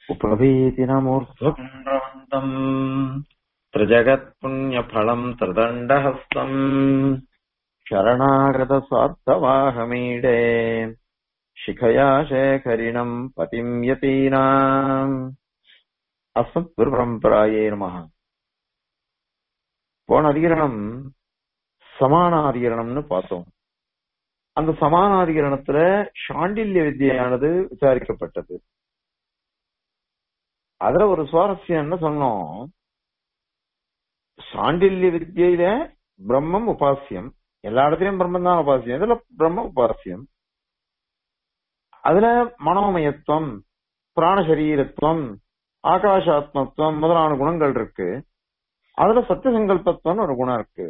उपवीतिनमूर्ध्वपुण्ड्रवन्तम् त्रिजगत्पुण्यफलम् त्रिदण्डहस्तम् शरणागतस्वार्थवाहमीडे शिखया शेखरिणम् पतिम् यतीनाम् அஸ்மத்குருபரம்பராயே நம போன அதிகரணம் சமானாதிகரணம்னு பார்த்தோம் அந்த சமானாதிகரணத்துல சாண்டில்ய வித்தியானது விசாரிக்கப்பட்டது அதுல ஒரு சுவாரஸ்யம் என்ன சொன்னோம் சாண்டில்ய வித்தியில பிரம்மம் உபாசியம் எல்லா இடத்துலயும் பிரம்மம் தான் உபாசியம் இதுல பிரம்ம உபாசியம் அதுல மனோமயத்துவம் பிராணசரீரத்துவம் ஆகாஷாத்மத்துவம் முதலான குணங்கள் இருக்கு அதுல சத்திய சங்கல்பத்துவம்னு ஒரு குணம் இருக்கு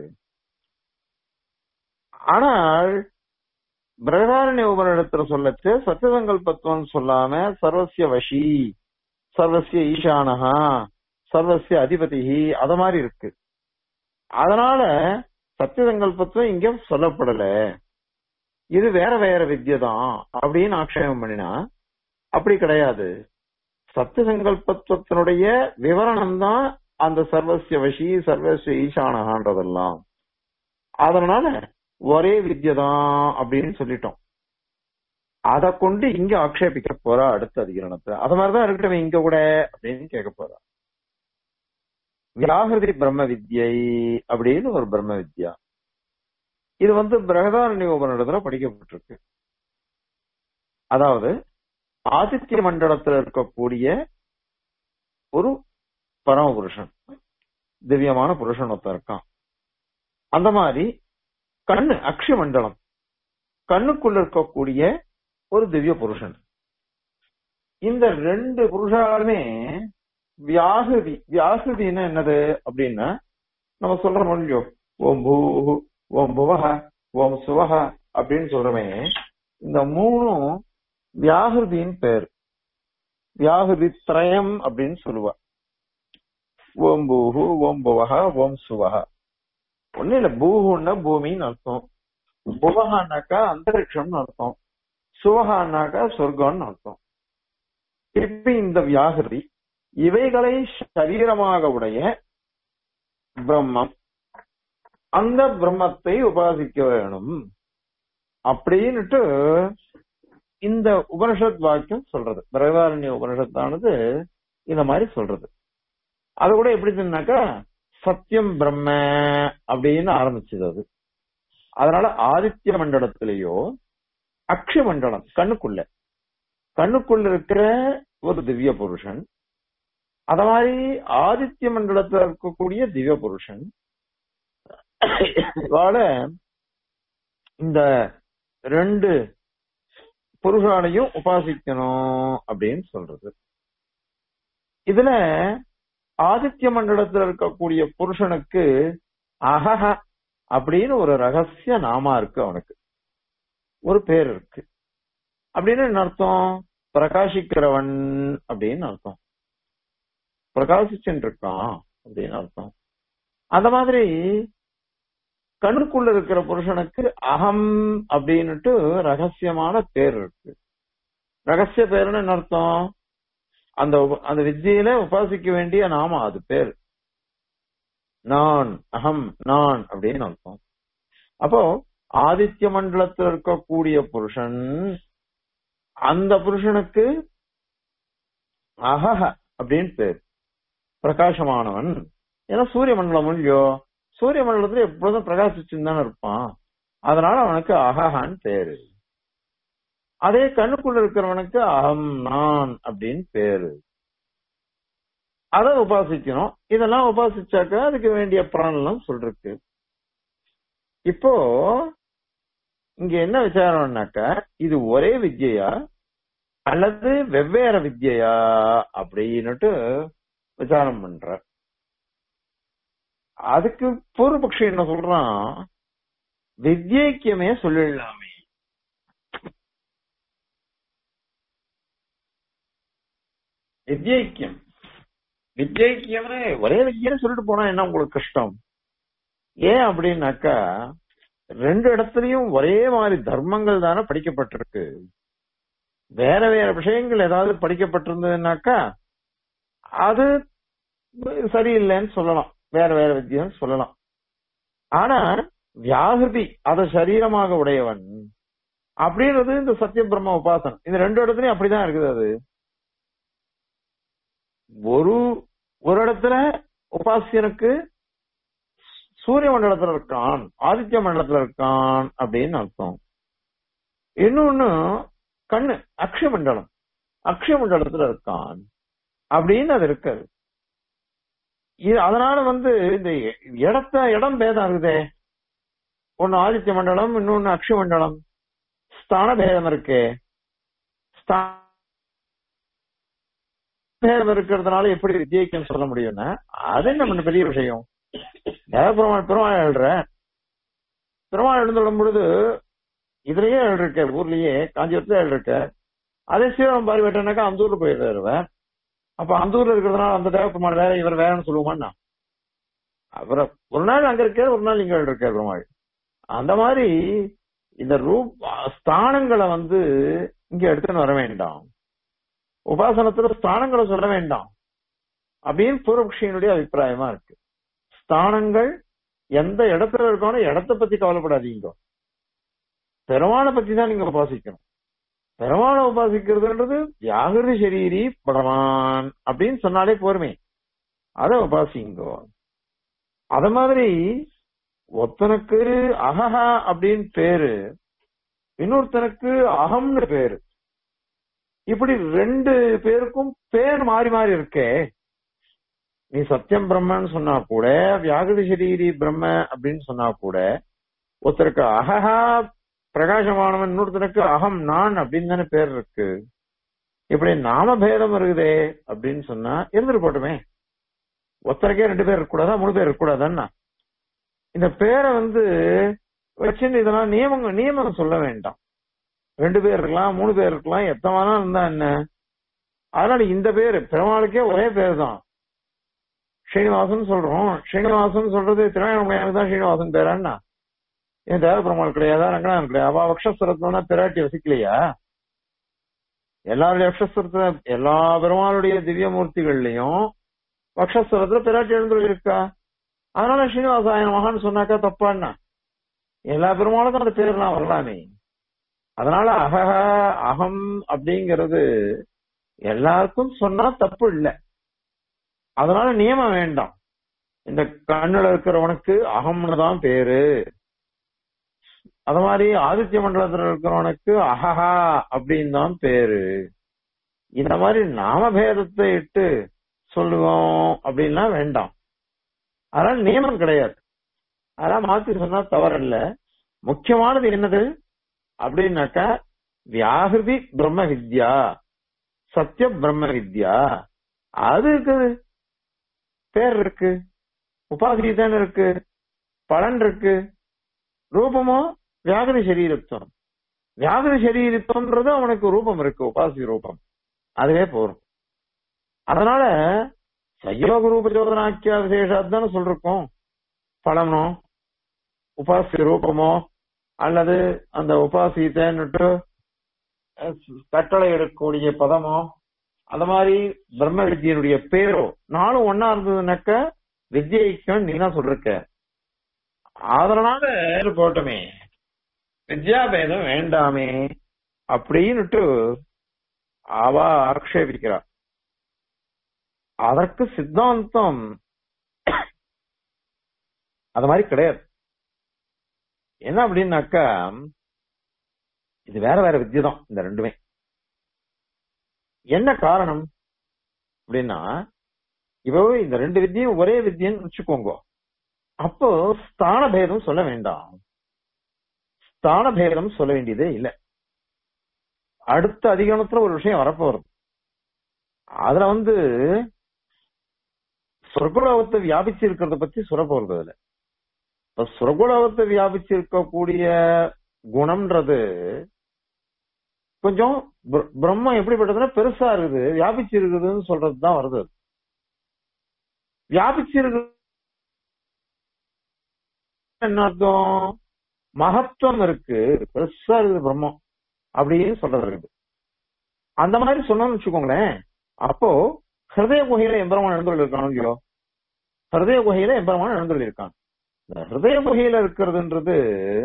ஆனால் பிரகதாரண்ய உபனிடத்துல சொல்லச்சு சத்திய சங்கல்பத்துவம் சொல்லாம சர்வசிய வஷி சர்வசிய ஈசானஹா சர்வசிய அதிபதி அத மாதிரி இருக்கு அதனால சத்திய சங்கல்பத்துவம் இங்க சொல்லப்படல இது வேற வேற வித்யை தான் அப்படின்னு ஆக்ஷேபம் பண்ணினா அப்படி கிடையாது சத்திய சங்கல்பத்துவத்தினுடைய விவரணம் தான் அந்த சர்வசிய வசி சர்வசிய ஈசானகான்றதெல்லாம் அதனால ஒரே வித்யை தான் அப்படின்னு சொல்லிட்டோம் அத கொண்டு இங்க ஆக்ஷேபிக்க போறா அடுத்த அதிகரணத்துல அது மாதிரிதான் இருக்கட்டும் இங்க கூட அப்படின்னு கேட்க போறா வியாகிருதி பிரம்ம வித்யை அப்படின்னு ஒரு பிரம்ம வித்யா இது வந்து பிரகதாரண்ய உபநிடத்துல படிக்கப்பட்டிருக்கு அதாவது ஆதித்ய மண்டலத்துல இருக்கக்கூடிய ஒரு பரமபுருஷன் திவ்யமான புருஷன் ஒருத்தன் இருக்கான் அந்த மாதிரி கண்ணு அக்ஷ மண்டலம் கண்ணுக்குள்ள இருக்கக்கூடிய ஒரு திவ்ய புருஷன் இந்த ரெண்டு புருஷாலுமே வியாகிருதி வியாகிருதினா என்னது அப்படின்னா நம்ம சொல்ற மொழியோ ஓம் பூ ஓம் புவஹ ஓம் சுவஹ அப்படின்னு சொல்றமே இந்த மூணும் வியாகிருதியின் பேர் வியாகிருதி திரயம் அப்படின்னு சொல்லுவா ஓம் பூஹு ஓம் புவஹ ஓம் சுவஹ ஒண்ணு இல்ல பூஹுன்னா பூமின்னு அர்த்தம் புவஹான்னாக்கா அந்தரிக்ஷம்னு அர்த்தம் சுவஹான்னாக்கா சொர்க்கம்னு அர்த்தம் இப்ப இந்த வியாகிருதி இவைகளை சரீரமாக உடைய பிரம்மம் அந்த பிரம்மத்தை உபாசிக்க வேணும் அப்படின்னுட்டு இந்த உபனிஷத் வாக்கியம் சொல்றது பிரகதாரண்ய உபனிஷத்தானது இந்த மாதிரி சொல்றது அது கூட எப்படி சொன்னாக்கா சத்தியம் பிரம்ம அப்படின்னு ஆரம்பிச்சது அது அதனால ஆதித்ய மண்டலத்திலேயோ அக்ஷ மண்டலம் கண்ணுக்குள்ள கண்ணுக்குள்ள இருக்கிற ஒரு திவ்ய புருஷன் அத மாதிரி ஆதித்ய மண்டலத்துல இருக்கக்கூடிய திவ்ய புருஷன் இதோட இந்த ரெண்டு புருஷாலையும் உபாசிக்கணும் அப்படின்னு சொல்றது இதுல ஆதித்ய மண்டலத்துல இருக்கக்கூடிய புருஷனுக்கு அகஹ அப்படின்னு ஒரு ரகசிய நாமா இருக்கு அவனுக்கு ஒரு பேர் இருக்கு அப்படின்னு என்ன அர்த்தம் பிரகாசிக்கிறவன் அப்படின்னு அர்த்தம் பிரகாசிச்சுட்டு இருக்கான் அப்படின்னு அர்த்தம் அந்த மாதிரி கண்ணுக்குள்ள இருக்கிற புருஷனுக்கு அகம் அப்படின்னுட்டு ரகசியமான பேர் இருக்கு ரகசிய பேருன்னு என்ன அர்த்தம் அந்த அந்த வித்தியில உபாசிக்க வேண்டிய நாம அது பேர் நான் அகம் நான் அப்படின்னு அர்த்தம் அப்போ ஆதித்ய மண்டலத்தில் இருக்கக்கூடிய புருஷன் அந்த புருஷனுக்கு அகஹ அப்படின்னு பேர் பிரகாசமானவன் ஏன்னா சூரிய மண்டலம் இல்லையோ சூரிய மண்டலத்துல எப்பொழுதும் பிரகாசிச்சுன்னு தானே இருப்பான் அதனால அவனுக்கு அகஹான்னு பேரு அதே கண்ணுக்குள்ள இருக்கிறவனுக்கு அகம் நான் அப்படின்னு பேரு அத உபாசிக்கணும் இதெல்லாம் உபாசிச்சாக்க அதுக்கு வேண்டிய பிராணம் சொல்றதுக்கு இப்போ இங்க என்ன விசாரம்னாக்க இது ஒரே வித்யா அல்லது வெவ்வேறு வித்யா அப்படின்னுட்டு விசாரம் பண்ற அதுக்கு பூர்வபக்ஷி என்ன சொல்றான் வித்யக்கியமே சொல்லிடலாமே வித்யக்கியம் வித்யக்கியம்னு ஒரே வித்யன்னு சொல்லிட்டு போனா என்ன உங்களுக்கு கஷ்டம் ஏன் அப்படின்னாக்கா ரெண்டு இடத்துலயும் ஒரே மாதிரி தர்மங்கள் தானே படிக்கப்பட்டிருக்கு வேற வேற விஷயங்கள் ஏதாவது படிக்கப்பட்டிருந்ததுனாக்கா அது சரியில்லைன்னு சொல்லலாம் வேற வேற வித்தியன்னு சொல்லலாம் ஆனா வியாகிருதி அத சரீரமாக உடையவன் அப்படின்றது இந்த சத்திய பிரம்ம உபாசனம் இந்த ரெண்டு இடத்துலயும் அப்படிதான் இருக்குது அது ஒரு ஒரு இடத்துல உபாசியனுக்கு சூரிய மண்டலத்துல இருக்கான் ஆதித்ய மண்டலத்துல இருக்கான் அப்படின்னு அர்த்தம் இன்னொன்னு கண்ணு அக்ஷய மண்டலம் அக்ஷய மண்டலத்துல இருக்கான் அப்படின்னு அது இருக்காது இது அதனால வந்து இந்த இடத்த இடம் பேதம் இருக்குதே ஒன்னு ஆதித்ய மண்டலம் இன்னொன்னு அக்ஷய மண்டலம் ஸ்தான பேதம் இருக்கு பேதம் இருக்கிறதுனால எப்படி வித்தியைக்குன்னு சொல்ல முடியும்னா அது நம்ம பெரிய விஷயம் தேவபெருமாள் பெருமாள் எழுற பெருமாள் எழுந்துடும் பொழுது இதுலயே எழுதிருக்க ஊர்லயே காஞ்சிபுரத்துல எழுதிருக்க அதே சீரம் பாரி வெட்டனாக்கா அந்த ஊர்ல போயிடுறாருவேன் அப்ப அந்த ஊர்ல இருக்கிறதுனால அந்த தேவபெருமாள் வேற இவர் வேறன்னு சொல்லுவோமாண்ணா அவரை ஒரு நாள் அங்க இருக்காரு ஒரு நாள் இங்க இருக்காரு பெருமாள் அந்த மாதிரி இந்த ரூப் ஸ்தானங்களை வந்து இங்க எடுத்துன்னு வர வேண்டாம் உபாசனத்துல ஸ்தானங்களை சொல்ல வேண்டாம் அப்படின்னு பூர்வபக்ஷியனுடைய அபிப்பிராயமா இருக்கு ஸ்தானங்கள் எந்த இடத்துல இருக்கணும் இடத்த பத்தி கவலைப்படாதீங்க பெருமாளை பத்தி தான் நீங்க உபாசிக்கணும் பெருமாளை உபாசிக்கிறதுன்றது வியாகிருதி சரீரி பகவான் அப்படின்னு சொன்னாலே போருமே அத உபாசிங்கோ அத மாதிரி ஒருத்தனுக்கு அகஹா அப்படின்னு பேரு இன்னொருத்தனுக்கு அகம்னு பேரு இப்படி ரெண்டு பேருக்கும் பேர் மாறி மாறி இருக்கே நீ சத்தியம் பிரம்மன்னு சொன்னா கூட வியாகிருதி சரீரி பிரம்ம அப்படின்னு சொன்னா கூட ஒருத்தருக்கு அகஹா பிரகாசமானவன் இன்னொருத்தனுக்கு அகம் நான் அப்படின்னு தானே பேர் இருக்கு இப்படி நாம பேதம் இருக்குதே அப்படின்னு சொன்னா இருந்துட்டு போட்டுமே ஒருத்தருக்கே ரெண்டு பேர் இருக்கக்கூடாதா மூணு பேர் இருக்கக்கூடாதான்னா இந்த பேரை வந்து வச்சுன்னு இதெல்லாம் நியமங்க நியமனம் சொல்ல வேண்டாம் ரெண்டு பேர் இருக்கலாம் மூணு பேர் இருக்கலாம் எத்தனை இருந்தா என்ன அதனால இந்த பேரு பெருமாளுக்கே ஒரே பேர் தான் ஸ்ரீனிவாசன் சொல்றோம் ஸ்ரீனிவாசன் சொல்றது திருவண்ணாமலையானுக்கு தான் ஸ்ரீனிவாசன் பேரான்னா ஏன் தேவ பெருமாள் கிடையாதா ரங்கநாதன் கிடையாது அவ வக்ஷஸ்வரத்துல பிராட்டி வசிக்கலையா எல்லாருடைய வக்ஷஸ்வரத்துல எல்லா பெருமாளுடைய திவ்ய மூர்த்திகள்லயும் வக்ஷஸ்வரத்துல பிராட்டி எழுந்து இருக்கா அதனால ஸ்ரீனிவாசாயன மகான் சொன்னாக்கா தப்பான்னா எல்லா பெருமாளுக்கும் அந்த பேர்லாம் வரலாமே அதனால அகஹ அகம் அப்படிங்கிறது எல்லாருக்கும் சொன்னா தப்பு இல்லை அதனால நியமம் வேண்டாம் இந்த கண்ணுல இருக்கிறவனுக்கு அகம்னு தான் பேரு அது மாதிரி ஆதித்ய மண்டலத்துல இருக்கிறவனுக்கு அஹஹா அப்படின்னு தான் பேரு இந்த மாதிரி நாமபேதத்தை இட்டு சொல்லுவோம் அப்படின்லாம் வேண்டாம் அதனால நியமம் கிடையாது அதெல்லாம் மாத்தி சொன்னா தவறல்ல முக்கியமானது என்னது அப்படின்னாக்கா வியாகிருதி பிரம்ம வித்யா சத்திய பிரம்ம வித்யா அது இருக்குது பேர் இருக்கு உபாதி தானே இருக்கு பலன் இருக்கு ரூபமோ வியாகிருதி சரீரத்துவம் வியாகிருதி சரீரத்துவம்ன்றது அவனுக்கு ரூபம் இருக்கு உபாசி ரூபம் அதுவே போறோம் அதனால சயோக ரூப சோதனாக்கிய விசேஷாத் தானே சொல்றோம் பலனோ உபாசி ரூபமோ அல்லது அந்த உபாசித்தன்னுட்டு கட்டளை எடுக்கக்கூடிய பதமோ அந்த மாதிரி பிரம்ம வித்யனுடைய பேரோ நானும் ஒன்னா இருந்ததுனாக்க வித்யைக்கும் நீ தான் சொல்லிருக்க அதனால போட்டமே வித்யாபேதம் வேண்டாமே அப்படின்னுட்டு அவ ஆக்ஷேபிக்கிறார் அதற்கு சித்தாந்தம் அது மாதிரி கிடையாது என்ன அப்படின்னாக்கா இது வேற வேற வித்தியை தான் இந்த ரெண்டுமே என்ன காரணம் அப்படின்னா இப்போ இந்த ரெண்டு வித்தியும் ஒரே வித்தியன்னு வச்சுக்கோங்க அப்போ ஸ்தான பேதம் சொல்ல வேண்டாம் ஸ்தான பேதம் சொல்ல வேண்டியதே இல்லை அடுத்த அதிகமத்துல ஒரு விஷயம் வரப்போறது அதுல வந்து சொர்க்குலோகத்தை வியாபிச்சு இருக்கிறத பத்தி சொல்ல போறது அதுல இப்ப சுரகுலோகத்தை வியாபிச்சு இருக்கக்கூடிய குணம்ன்றது கொஞ்சம் பிரம்மம் எப்படிப்பட்டதுன்னா பெருசா இருக்குது வியாபிச்சு இருக்குதுன்னு சொல்றதுதான் வருது வியாபிச்சு இருக்கு என்ன அர்த்தம் மகத்துவம் இருக்கு பெருசா இருக்குது பிரம்மம் அப்படின்னு சொல்றது இருக்குது அந்த மாதிரி சொன்னோம்னு வச்சுக்கோங்களேன் அப்போ ஹிருதய குகையில எம்பெருமான் எழுந்துள்ள இருக்கானோ இல்லையோ ஹிருதய குகையில எம்பெருமான் எழுந்துள்ள இருக்கான் இந்த ஹிருதய குகையில இருக்கிறதுன்றது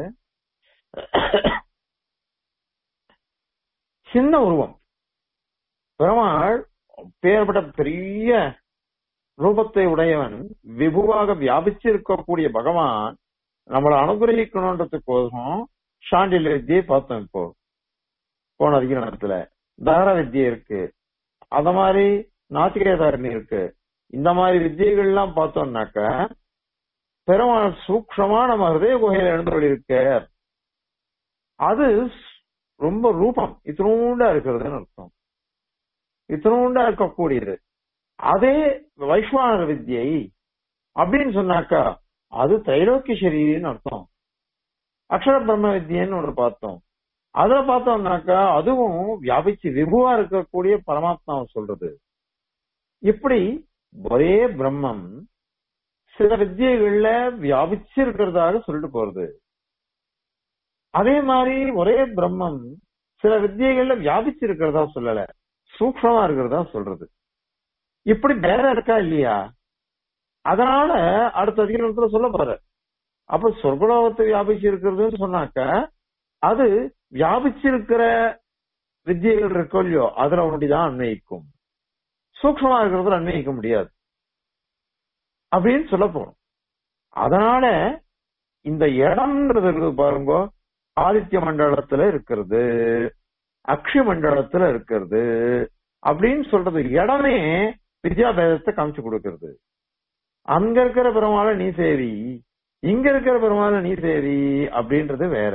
சின்ன உருவம் பெருமாள் பேர்பட்ட பெரிய ரூபத்தை உடையவன் விபுவாக வியாபிச்சு இருக்கக்கூடிய பகவான் நம்மளை அனுகிரகிக்கணுன்றதுக்கோசம் சாண்டில் வித்தியை பார்த்தோம் இப்போ போன அதிகரணத்துல தார வித்தியை இருக்கு அத மாதிரி நாசிகேதாரணி இருக்கு இந்த மாதிரி வித்தியைகள் எல்லாம் பார்த்தோம்னாக்க பெருமாள் சூக்ஷமா நம்ம ஹிருதய குகையில எழுந்து இருக்க அது ரொம்ப ரூபம் இத்தினூண்டா இருக்கிறதுன்னு அர்த்தம் இத்தினூண்டா இருக்கக்கூடியது அதே வைஸ்வானர் வித்யை அப்படின்னு சொன்னாக்கா அது தைலோக்கிய சரீரின்னு அர்த்தம் அக்ஷர பிரம்ம வித்யன்னு ஒன்று பார்த்தோம் அதுல பார்த்தோம்னாக்கா அதுவும் வியாபிச்சு விபுவா இருக்கக்கூடிய பரமாத்மாவை சொல்றது இப்படி ஒரே பிரம்மம் சில வித்தியைகள்ல வியாபிச்சு இருக்கிறதாக சொல்லிட்டு போறது அதே மாதிரி ஒரே பிரம்மம் சில வித்தியைகள்ல வியாபிச்சு இருக்கிறதா சொல்லல சூக்ஷமா இருக்கிறதா சொல்றது இப்படி வேற இருக்கா இல்லையா அதனால அடுத்த அதிகாரத்துல சொல்ல போற அப்ப சொர்க்கலோகத்தை வியாபிச்சு இருக்கிறதுன்னு சொன்னாக்க அது வியாபிச்சிருக்கிற வித்தியைகள் இருக்கோ இல்லையோ அதுல ஒண்டிதான் அன்வயிக்கும் சூக்ஷமா இருக்கிறதுல அன்வயிக்க முடியாது அப்படின்னு சொல்ல போறோம் அதனால இந்த இடம்ன்றது இருக்குது பாருங்க ஆதித்ய மண்டலத்துல இருக்கிறது அக்ஷி மண்டலத்துல இருக்கிறது அப்படின்னு சொல்றது இடமே வித்யாபேதத்தை காமிச்சு கொடுக்கிறது அங்க இருக்கிற பெருமாளை நீ சேவி இங்க இருக்கிற பெருமாளை நீ சேவி அப்படின்றது வேற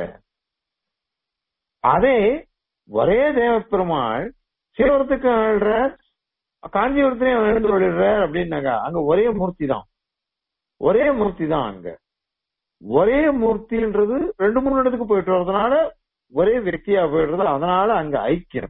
அதே ஒரே தேவ பெருமாள் சிவரத்துக்கு ஆள்ற காஞ்சிபுரத்திலையும் எழுந்து விடுறார் அப்படின்னாக்கா அங்க ஒரே மூர்த்தி தான் ஒரே மூர்த்தி தான் அங்க ஒரே மூர்த்தின்றது ரெண்டு மூணு இடத்துக்கு போயிட்டு வர்றதுனால ஒரே வியக்தியா போயிடுறது அதனால அங்க ஐக்கியம்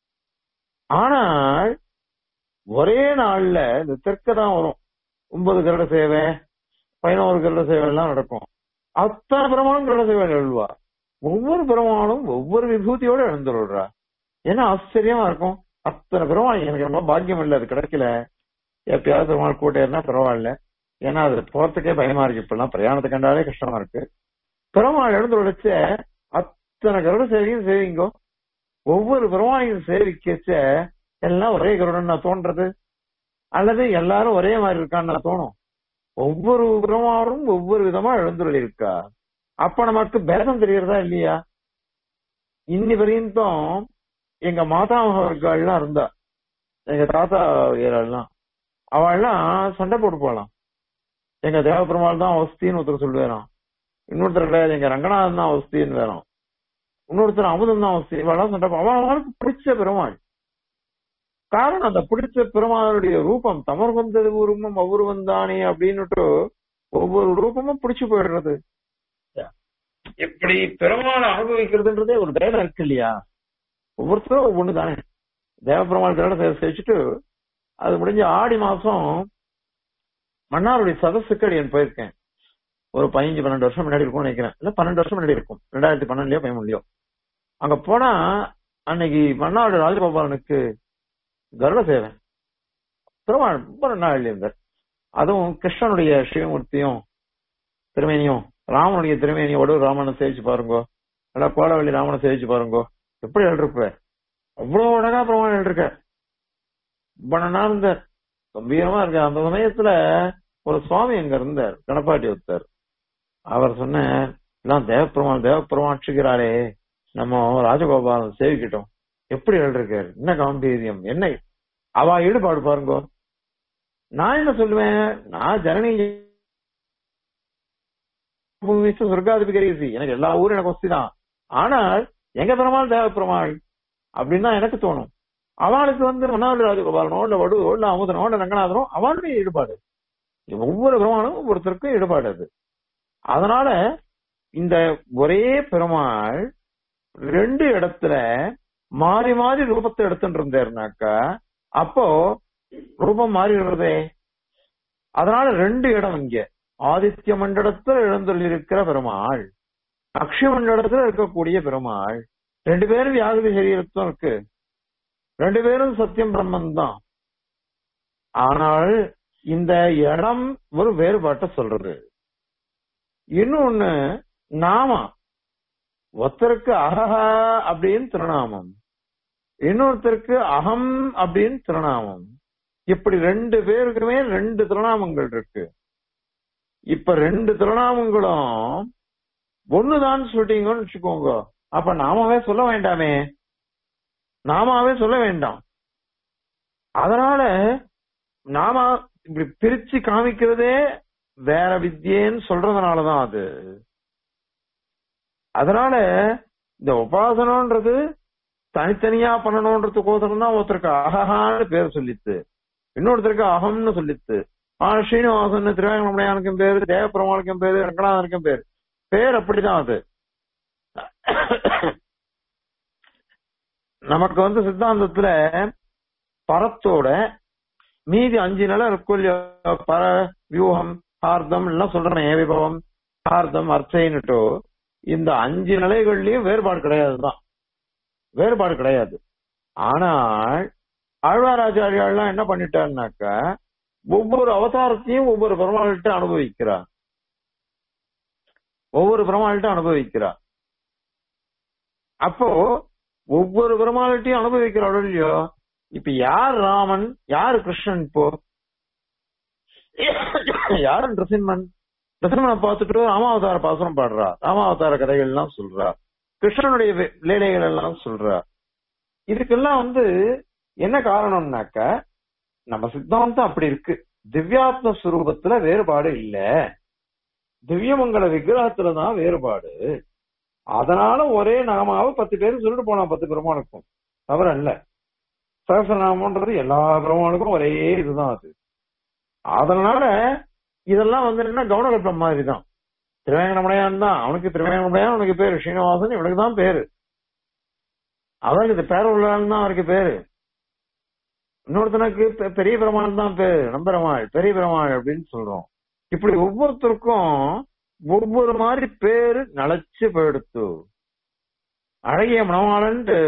ஆனால் ஒரே நாள்ல இந்த தெற்க தான் வரும் ஒன்பது கருட சேவை பதினோரு கருட சேவை எல்லாம் நடக்கும் அத்தனை பிரமாணம் கருட சேவை எழுவா ஒவ்வொரு பிரமாணம் ஒவ்வொரு விபூதியோட எழுந்துடுறா ஏன்னா ஆச்சரியமா இருக்கும் அத்தனை பெருமாள் எனக்கு ரொம்ப பாக்கியம் இல்லை அது கிடைக்கல எப்பயாவது பெருமாள் கூட்டம் பரவாயில்ல ஏன்னா அது போறதுக்கே பயமா இருக்கு இப்பெல்லாம் பிரயாணத்தை கண்டாலே கஷ்டமா இருக்கு பெருமாள் எழுந்து உழைச்ச அத்தனை கருட சேவையும் சேவிங்கோ ஒவ்வொரு பெருமாளையும் சேவிக்கச்ச எல்லாம் ஒரே கருடன் நான் தோன்றது அல்லது எல்லாரும் ஒரே மாதிரி இருக்கான்னு நான் தோணும் ஒவ்வொரு பெருமாளும் ஒவ்வொரு விதமா எழுந்துள்ள இருக்கா அப்ப நமக்கு பேதம் தெரியறதா இல்லையா இன்னி வரையும் எங்க மாதாமகர்கள்லாம் இருந்தா எங்க தாத்தா எல்லாம் அவள்லாம் சண்டை போட்டு போலாம் எங்க தேவபெருமாள் தான் அவஸ்தின்னு ஒருத்தர் சொல்லுவேறான் இன்னொருத்தர் கிடையாது எங்க ரங்கநாதன் தான் அவஸ்தின்னு வேறான் இன்னொருத்தர் அமுதன் தான் அவஸ்தி இவெல்லாம் சண்டை அவளுக்கு பிடிச்ச பெருமாள் காரணம் அந்த பிடிச்ச பெருமாளுடைய ரூபம் தமர் வந்தது உருவம் அவுருவம் தானே அப்படின்னுட்டு ஒவ்வொரு ரூபமும் பிடிச்சு போயிடுறது இப்படி பெருமாளை அனுபவிக்கிறதுன்றதே ஒரு பேதம் இருக்கு இல்லையா ஒவ்வொருத்தரும் ஒவ்வொன்று தானே தேவபெருமாள் கிரகணத்தை சேவிச்சுட்டு அது முடிஞ்ச ஆடி மாசம் மன்னாருடைய சதசுக்கு அடியன் போயிருக்கேன் ஒரு பதினஞ்சு பன்னெண்டு வருஷம் முன்னாடி இருக்கும்னு நினைக்கிறேன் இல்ல பன்னெண்டு வருஷம் முன்னாடி இருக்கும் ரெண்டாயிரத்தி பன்னெண்டுலயோ பதிமூணுலயோ அங்க போனா அன்னைக்கு மன்னாடு ராஜகோபாலனுக்கு கருட சேவை பெருமாள் ரொம்ப நாள் இருந்தார் அதுவும் கிருஷ்ணனுடைய சிவமூர்த்தியும் திருமேனியும் ராமனுடைய திருமேனியோடு ராமனை சேவிச்சு பாருங்கோ நல்லா கோலவள்ளி ராமனை சேவிச்சு பாருங்கோ எப்படி எழுதிருப்ப அவ்வளவு அழகா பெருமாள் எழுதிருக்க ரொம்ப இருந்த கம்பீரமா இருக்க அந்த சமயத்துல ஒரு சுவாமி அங்க இருந்தார் கணப்பாட்டி ஒருத்தர் அவர் சொன்னார் எல்லாம் தேவப்பெருமாள் தேவப்பெருமாள் அச்சுக்கிறாளே நம்ம ராஜகோபாலன் சேவிக்கிட்டோம் எப்படி எழுதிருக்காரு என்ன காம்பீரியம் என்ன அவ ஈடுபாடு பாருங்க நான் என்ன சொல்லுவேன் நான் ஜனனி சொர்க்காதிபதி எனக்கு எல்லா ஊரும் எனக்கு வசதிதான் ஆனால் எங்க பெருமாள் தேவ பெருமாள் அப்படின்னு தான் எனக்கு தோணும் அவளுக்கு வந்து மன்னாடு ராஜகோபாலனோ இல்ல வடுவோ இல்ல அமுதனோ இல்ல ரங்கநாதனோ அவனுடைய ஈடுபாடு ஒவ்வொரு பெருமாளும் ஒவ்வொருத்தருக்கும் ஈடுபாடு அது அதனால இந்த ஒரே பெருமாள் ரெண்டு இடத்துல மாறி மாறி ரூபத்தை எடுத்துட்டு இருந்தாருனாக்கா அப்போ ரூபம் மாறிடுறதே அதனால ரெண்டு இடம் இங்க ஆதித்ய மண்டலத்துல எழுந்துள்ளிருக்கிற பெருமாள் அக்ஷ மண்டலத்துல இருக்கக்கூடிய பெருமாள் ரெண்டு பேரும் வியாகுதி சரீரத்தும் இருக்கு ரெண்டு பேரும் சத்தியம் பிரம்மன் தான் ஆனால் இந்த இடம் ஒரு வேறுபாட்டை சொல்றது இன்னொன்னு நாம ஒருத்தருக்கு அகஹா அப்படின்னு திருநாமம் இன்னொருத்தருக்கு அகம் அப்படின்னு திருநாமம் இப்படி ரெண்டு பேருக்குமே ரெண்டு திருநாமங்கள் இருக்கு இப்ப ரெண்டு திருநாமங்களும் ஒண்ணுதான் சொல்லிட்டீங்கன்னு வச்சுக்கோங்க அப்ப நாமாவே சொல்ல வேண்டாமே நாமாவே சொல்ல வேண்டாம் அதனால நாம இப்படி பிரிச்சு காமிக்கிறதே வேற வித்தியன்னு சொல்றதுனாலதான் அது அதனால இந்த உபாசனம்ன்றது தனித்தனியா பண்ணணும்ன்றதுக்கோசரம் தான் ஒருத்தருக்கு அகஹான்னு பேர் சொல்லித்து இன்னொருத்தருக்கு அகம்னு சொல்லித்து ஆ ஸ்ரீனிவாசன் திருவேங்கடமுடையானுக்கும் பேரு தேவபெருமானுக்கும் பேரு ரங்கநாதனுக்கும் பேரு பேர் அப்படிதான் அது நமக்கு வந்து சித்தாந்தத்துல பரத்தோட மீதி அஞ்சு நிலம் இருக்கும் இல்லையோ பர வியூகம் ஹார்தம் எல்லாம் சொல்றேன் ஏவிபவம் ஹார்தம் அர்ச்சைன்னுட்டோ இந்த அஞ்சு நிலைகள்லயும் வேறுபாடு கிடையாதுதான் வேறுபாடு கிடையாது ஆனால் ஆழ்வாராச்சாரியாள்லாம் என்ன பண்ணிட்டாருனாக்கா ஒவ்வொரு அவதாரத்தையும் ஒவ்வொரு பெருமாள்கிட்ட அனுபவிக்கிறார் ஒவ்வொரு பெருமாள்கிட்ட அனுபவிக்கிறார் அப்போ ஒவ்வொரு பெருமாள்கிட்டையும் அனுபவிக்கிறாள் இல்லையோ இப்ப யார் ராமன் யார் கிருஷ்ணன் இப்போ யாரு நரசிம்மன் நரசிம்மனை பார்த்துட்டு ராமாவதார பாசனம் பாடுறா ராமாவதார கதைகள் எல்லாம் சொல்றா கிருஷ்ணனுடைய வே- லீலைகள் எல்லாம் சொல்றா இதுக்கெல்லாம் வந்து என்ன காரணம்னாக்க நம்ம சித்தாந்தம் அப்படி இருக்கு திவ்யாத்ம சுரூபத்துல வேறுபாடு இல்ல திவ்யமங்கல விக்கிரகத்துலதான் வேறுபாடு அதனால ஒரே நாமாவை பத்து பேர் சொல்லிட்டு போனா பத்து பெருமானுக்கும் தவறு அல்ல சகசநாமன்றது எல்லா பெருமானுக்கும் ஒரே இதுதான் அது அதனால இதெல்லாம் வந்து என்ன கவனகல்பம் மாதிரி தான் திருவேங்கடமுடையான் தான் அவனுக்கு திருவேங்கடமுடையான் அவனுக்கு பேரு ஸ்ரீனிவாசன் இவனுக்கு தான் பேரு அவனுக்கு இது பேர உள்ளான் தான் அவருக்கு பேரு இன்னொருத்தனுக்கு பெ- பெரிய பெருமாள் தான் பேரு நம்பெருமாள் பெரிய பெருமாள் அப்படின்னு சொல்றோம் இப்படி ஒவ்வொருத்தருக்கும் ஒவ்வொரு மாதிரி பேரு நலச்சு போயிடுத்து அழகிய மணவாளன்ட்டு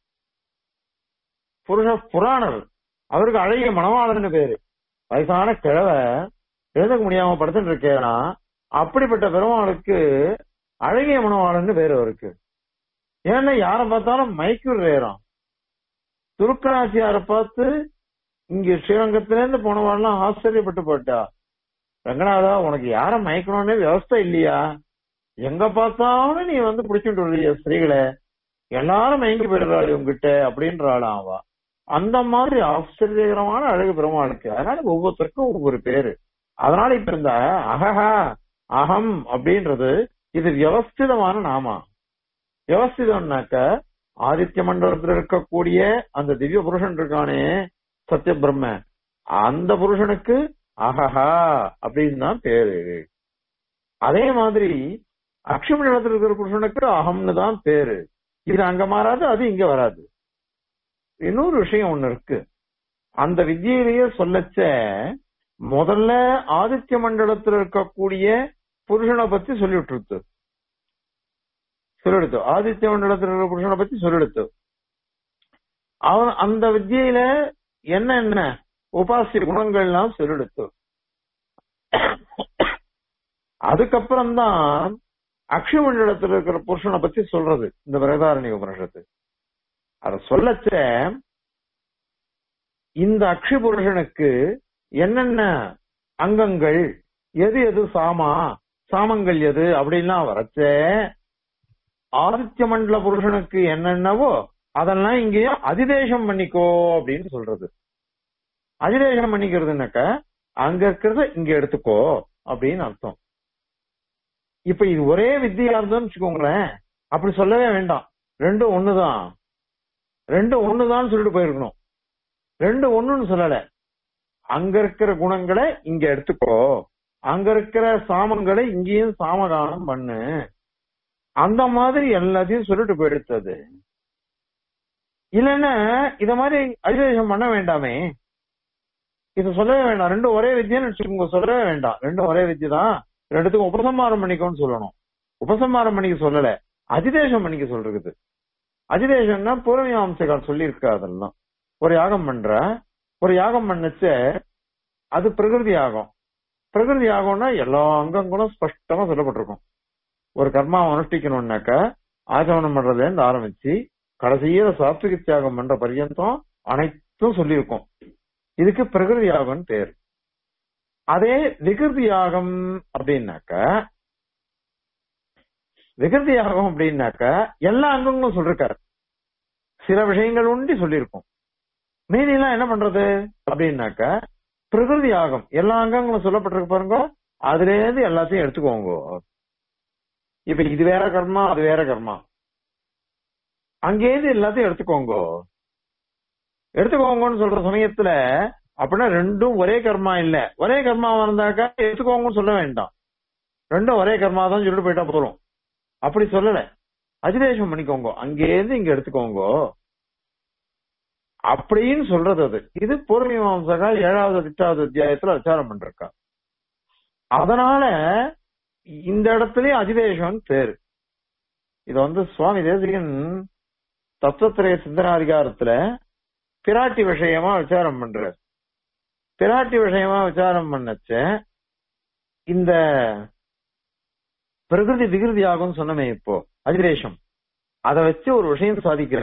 புருஷ புராணர் அவருக்கு அழகிய மணவாளன்னு பேரு வயசான கிழவை எழுதுக்க முடியாம படுத்துட்டு இருக்கேனா அப்படிப்பட்ட பெருமாளுக்கு அழகிய மணவாளன்னு பேரு அவருக்கு ஏன்னா யார பார்த்தாலும் மைக்கூர் வேறாம் துருக்கநாச்சியார பார்த்து இங்க ஸ்ரீரங்கத்திலேருந்து போனவாள்லாம் ஆச்சரியப்பட்டு போட்டா ரங்கநாதா உனக்கு யார மயக்கணும்னே வியவஸ்தை இல்லையா எங்க பார்த்தாலும் நீ வந்து பிடிச்சிட்டு வருவிய ஸ்திரீகளை எல்லாரும் மயங்கி போயிடுறாள் உங்ககிட்ட அப்படின்றாளாம் அவ அந்த மாதிரி ஆச்சரியகரமான அழகு பெருமாளுக்கு அதனால ஒவ்வொருத்தருக்கும் ஒவ்வொரு பேரு அதனால இப்ப இந்த அகஹா அகம் அப்படின்றது இது வியவஸ்திதமான நாமா வியவஸ்திதம்னாக்க ஆதித்ய மண்டலத்தில் இருக்கக்கூடிய அந்த திவ்ய புருஷன் இருக்கானே சத்ய பிரம்ம அந்த புருஷனுக்கு அகஹா அப்படின்னு தான் பேரு அதே மாதிரி அக்ஷி மண்டலத்தில் இருக்கிற புருஷனுக்கு அகம்னு தான் பேரு இது அங்க மாறாது அது இங்க வராது இன்னொரு விஷயம் ஒண்ணு இருக்கு அந்த வித்தியிலேயே சொல்லச்ச முதல்ல ஆதித்ய மண்டலத்தில் இருக்கக்கூடிய புருஷனை பத்தி சொல்லிட்டு சொல்லிடுத்து ஆதித்ய மண்டலத்தில் இருக்கிற புருஷனை பத்தி சொல்லிடுத்து அவன் அந்த வித்தியில என்ன என்ன உபாசிய குணங்கள்லாம் சொல்லிடுத்து அதுக்கப்புறம் தான் அக்ஷி மண்டலத்தில் இருக்கிற புருஷனை பத்தி சொல்றது இந்த பிரதாரணி உபனிஷத்து அத சொல்லச்ச இந்த அக்ஷி புருஷனுக்கு என்னென்ன அங்கங்கள் எது எது சாமா சாமங்கள் எது அப்படின்லாம் வரச்ச ஆதித்ய மண்டல புருஷனுக்கு என்னென்னவோ அதெல்லாம் இங்கேயும் அதிதேசம் பண்ணிக்கோ அப்படின்னு சொல்றது அதிதேசம் பண்ணிக்கிறதுனாக்க அங்க இருக்கிறத இங்க எடுத்துக்கோ அப்படின்னு அர்த்தம் இப்ப இது ஒரே வித்தியா இருந்தோம்னு வச்சுக்கோங்களேன் அப்படி சொல்லவே வேண்டாம் ரெண்டும் ஒண்ணுதான் ரெண்டும் ஒண்ணுதான் சொல்லிட்டு போயிருக்கணும் ரெண்டு ஒண்ணுன்னு சொல்லல அங்க இருக்கிற குணங்களை இங்க எடுத்துக்கோ அங்க இருக்கிற சாமங்களை இங்கேயும் சாமகானம் பண்ணு அந்த மாதிரி எல்லாத்தையும் சொல்லிட்டு போயிடுத்தது இல்லைன்னா இத மாதிரி அதிவேஷம் பண்ண வேண்டாமே இது சொல்லவே வேண்டாம் ரெண்டும் ஒரே வித்தியான்னு வச்சுக்கோங்க சொல்லவே வேண்டாம் ரெண்டும் ஒரே வித்தியை தான் ரெண்டுத்துக்கும் உபசம்மாரம் பண்ணிக்கோன்னு சொல்லணும் உபசம்மாரம் பண்ணிக்க சொல்லல அதிதேசம் பண்ணிக்க சொல்றது அதிதேசம்னா பூர்வீமாம்சகால் சொல்லியிருக்கா அதெல்லாம் ஒரு யாகம் பண்ற ஒரு யாகம் பண்ணச்ச அது பிரகிருதி ஆகும் பிரகிருதி ஆகும்னா எல்லா அங்கங்களும் ஸ்பஷ்டமா சொல்லப்பட்டிருக்கும் ஒரு கர்மாவை அனுஷ்டிக்கணும்னாக்க ஆச்சமனம் பண்றதுல இருந்து ஆரம்பிச்சு கடைசியில சாத்விக தியாகம் பண்ற பர்யந்தம் அனைத்தும் சொல்லியிருக்கும் இதுக்கு பிரகிருதி யாகம்னு பேர் அதே விகிருதி யாகம் அப்படின்னாக்க விகிருதி யாகம் அப்படின்னாக்க எல்லா அங்கங்களும் சொல்லிருக்காரு சில விஷயங்கள் உண்டி சொல்லியிருக்கும் மீதி எல்லாம் என்ன பண்றது அப்படின்னாக்க பிரகிருதி யாகம் எல்லா அங்கங்களும் சொல்லப்பட்டிருக்கு பாருங்க அதுல இருந்து எல்லாத்தையும் எடுத்துக்கோங்க இப்ப இது வேற கர்மா அது வேற கர்மா அங்கேருந்து எல்லாத்தையும் எடுத்துக்கோங்க எடுத்துக்கோங்கன்னு சொல்ற சமயத்துல அப்படின்னா ரெண்டும் ஒரே கர்மா இல்ல ஒரே கர்மாவா இருந்தாக்கா எடுத்துக்கோங்கன்னு சொல்ல வேண்டாம் ரெண்டும் ஒரே கர்மா தான் சொல்லிட்டு போயிட்டா போறோம் அப்படி சொல்லல அஜிதேஷம் பண்ணிக்கோங்க அங்கேருந்து இங்க எடுத்துக்கோங்க அப்படின்னு சொல்றது அது இது பூர்வீமாம்சகா ஏழாவது எட்டாவது அத்தியாயத்துல விசாரம் பண்றக்கா அதனால இந்த இடத்துலயும் அஜிதேஷம் பேரு இது வந்து சுவாமி தேசிகன் தத்துவத்திரைய சிந்தனாதிகாரத்துல பிராட்டி விஷயமா விசாரம் பண்றார் பிராட்டி விஷயமா விசாரம் பண்ணச்ச இந்த பிரகிருதி விகிருதி ஆகும் சொன்னமே இப்போ அதிரேஷம் அதை வச்சு ஒரு விஷயம் சாதிக்கிற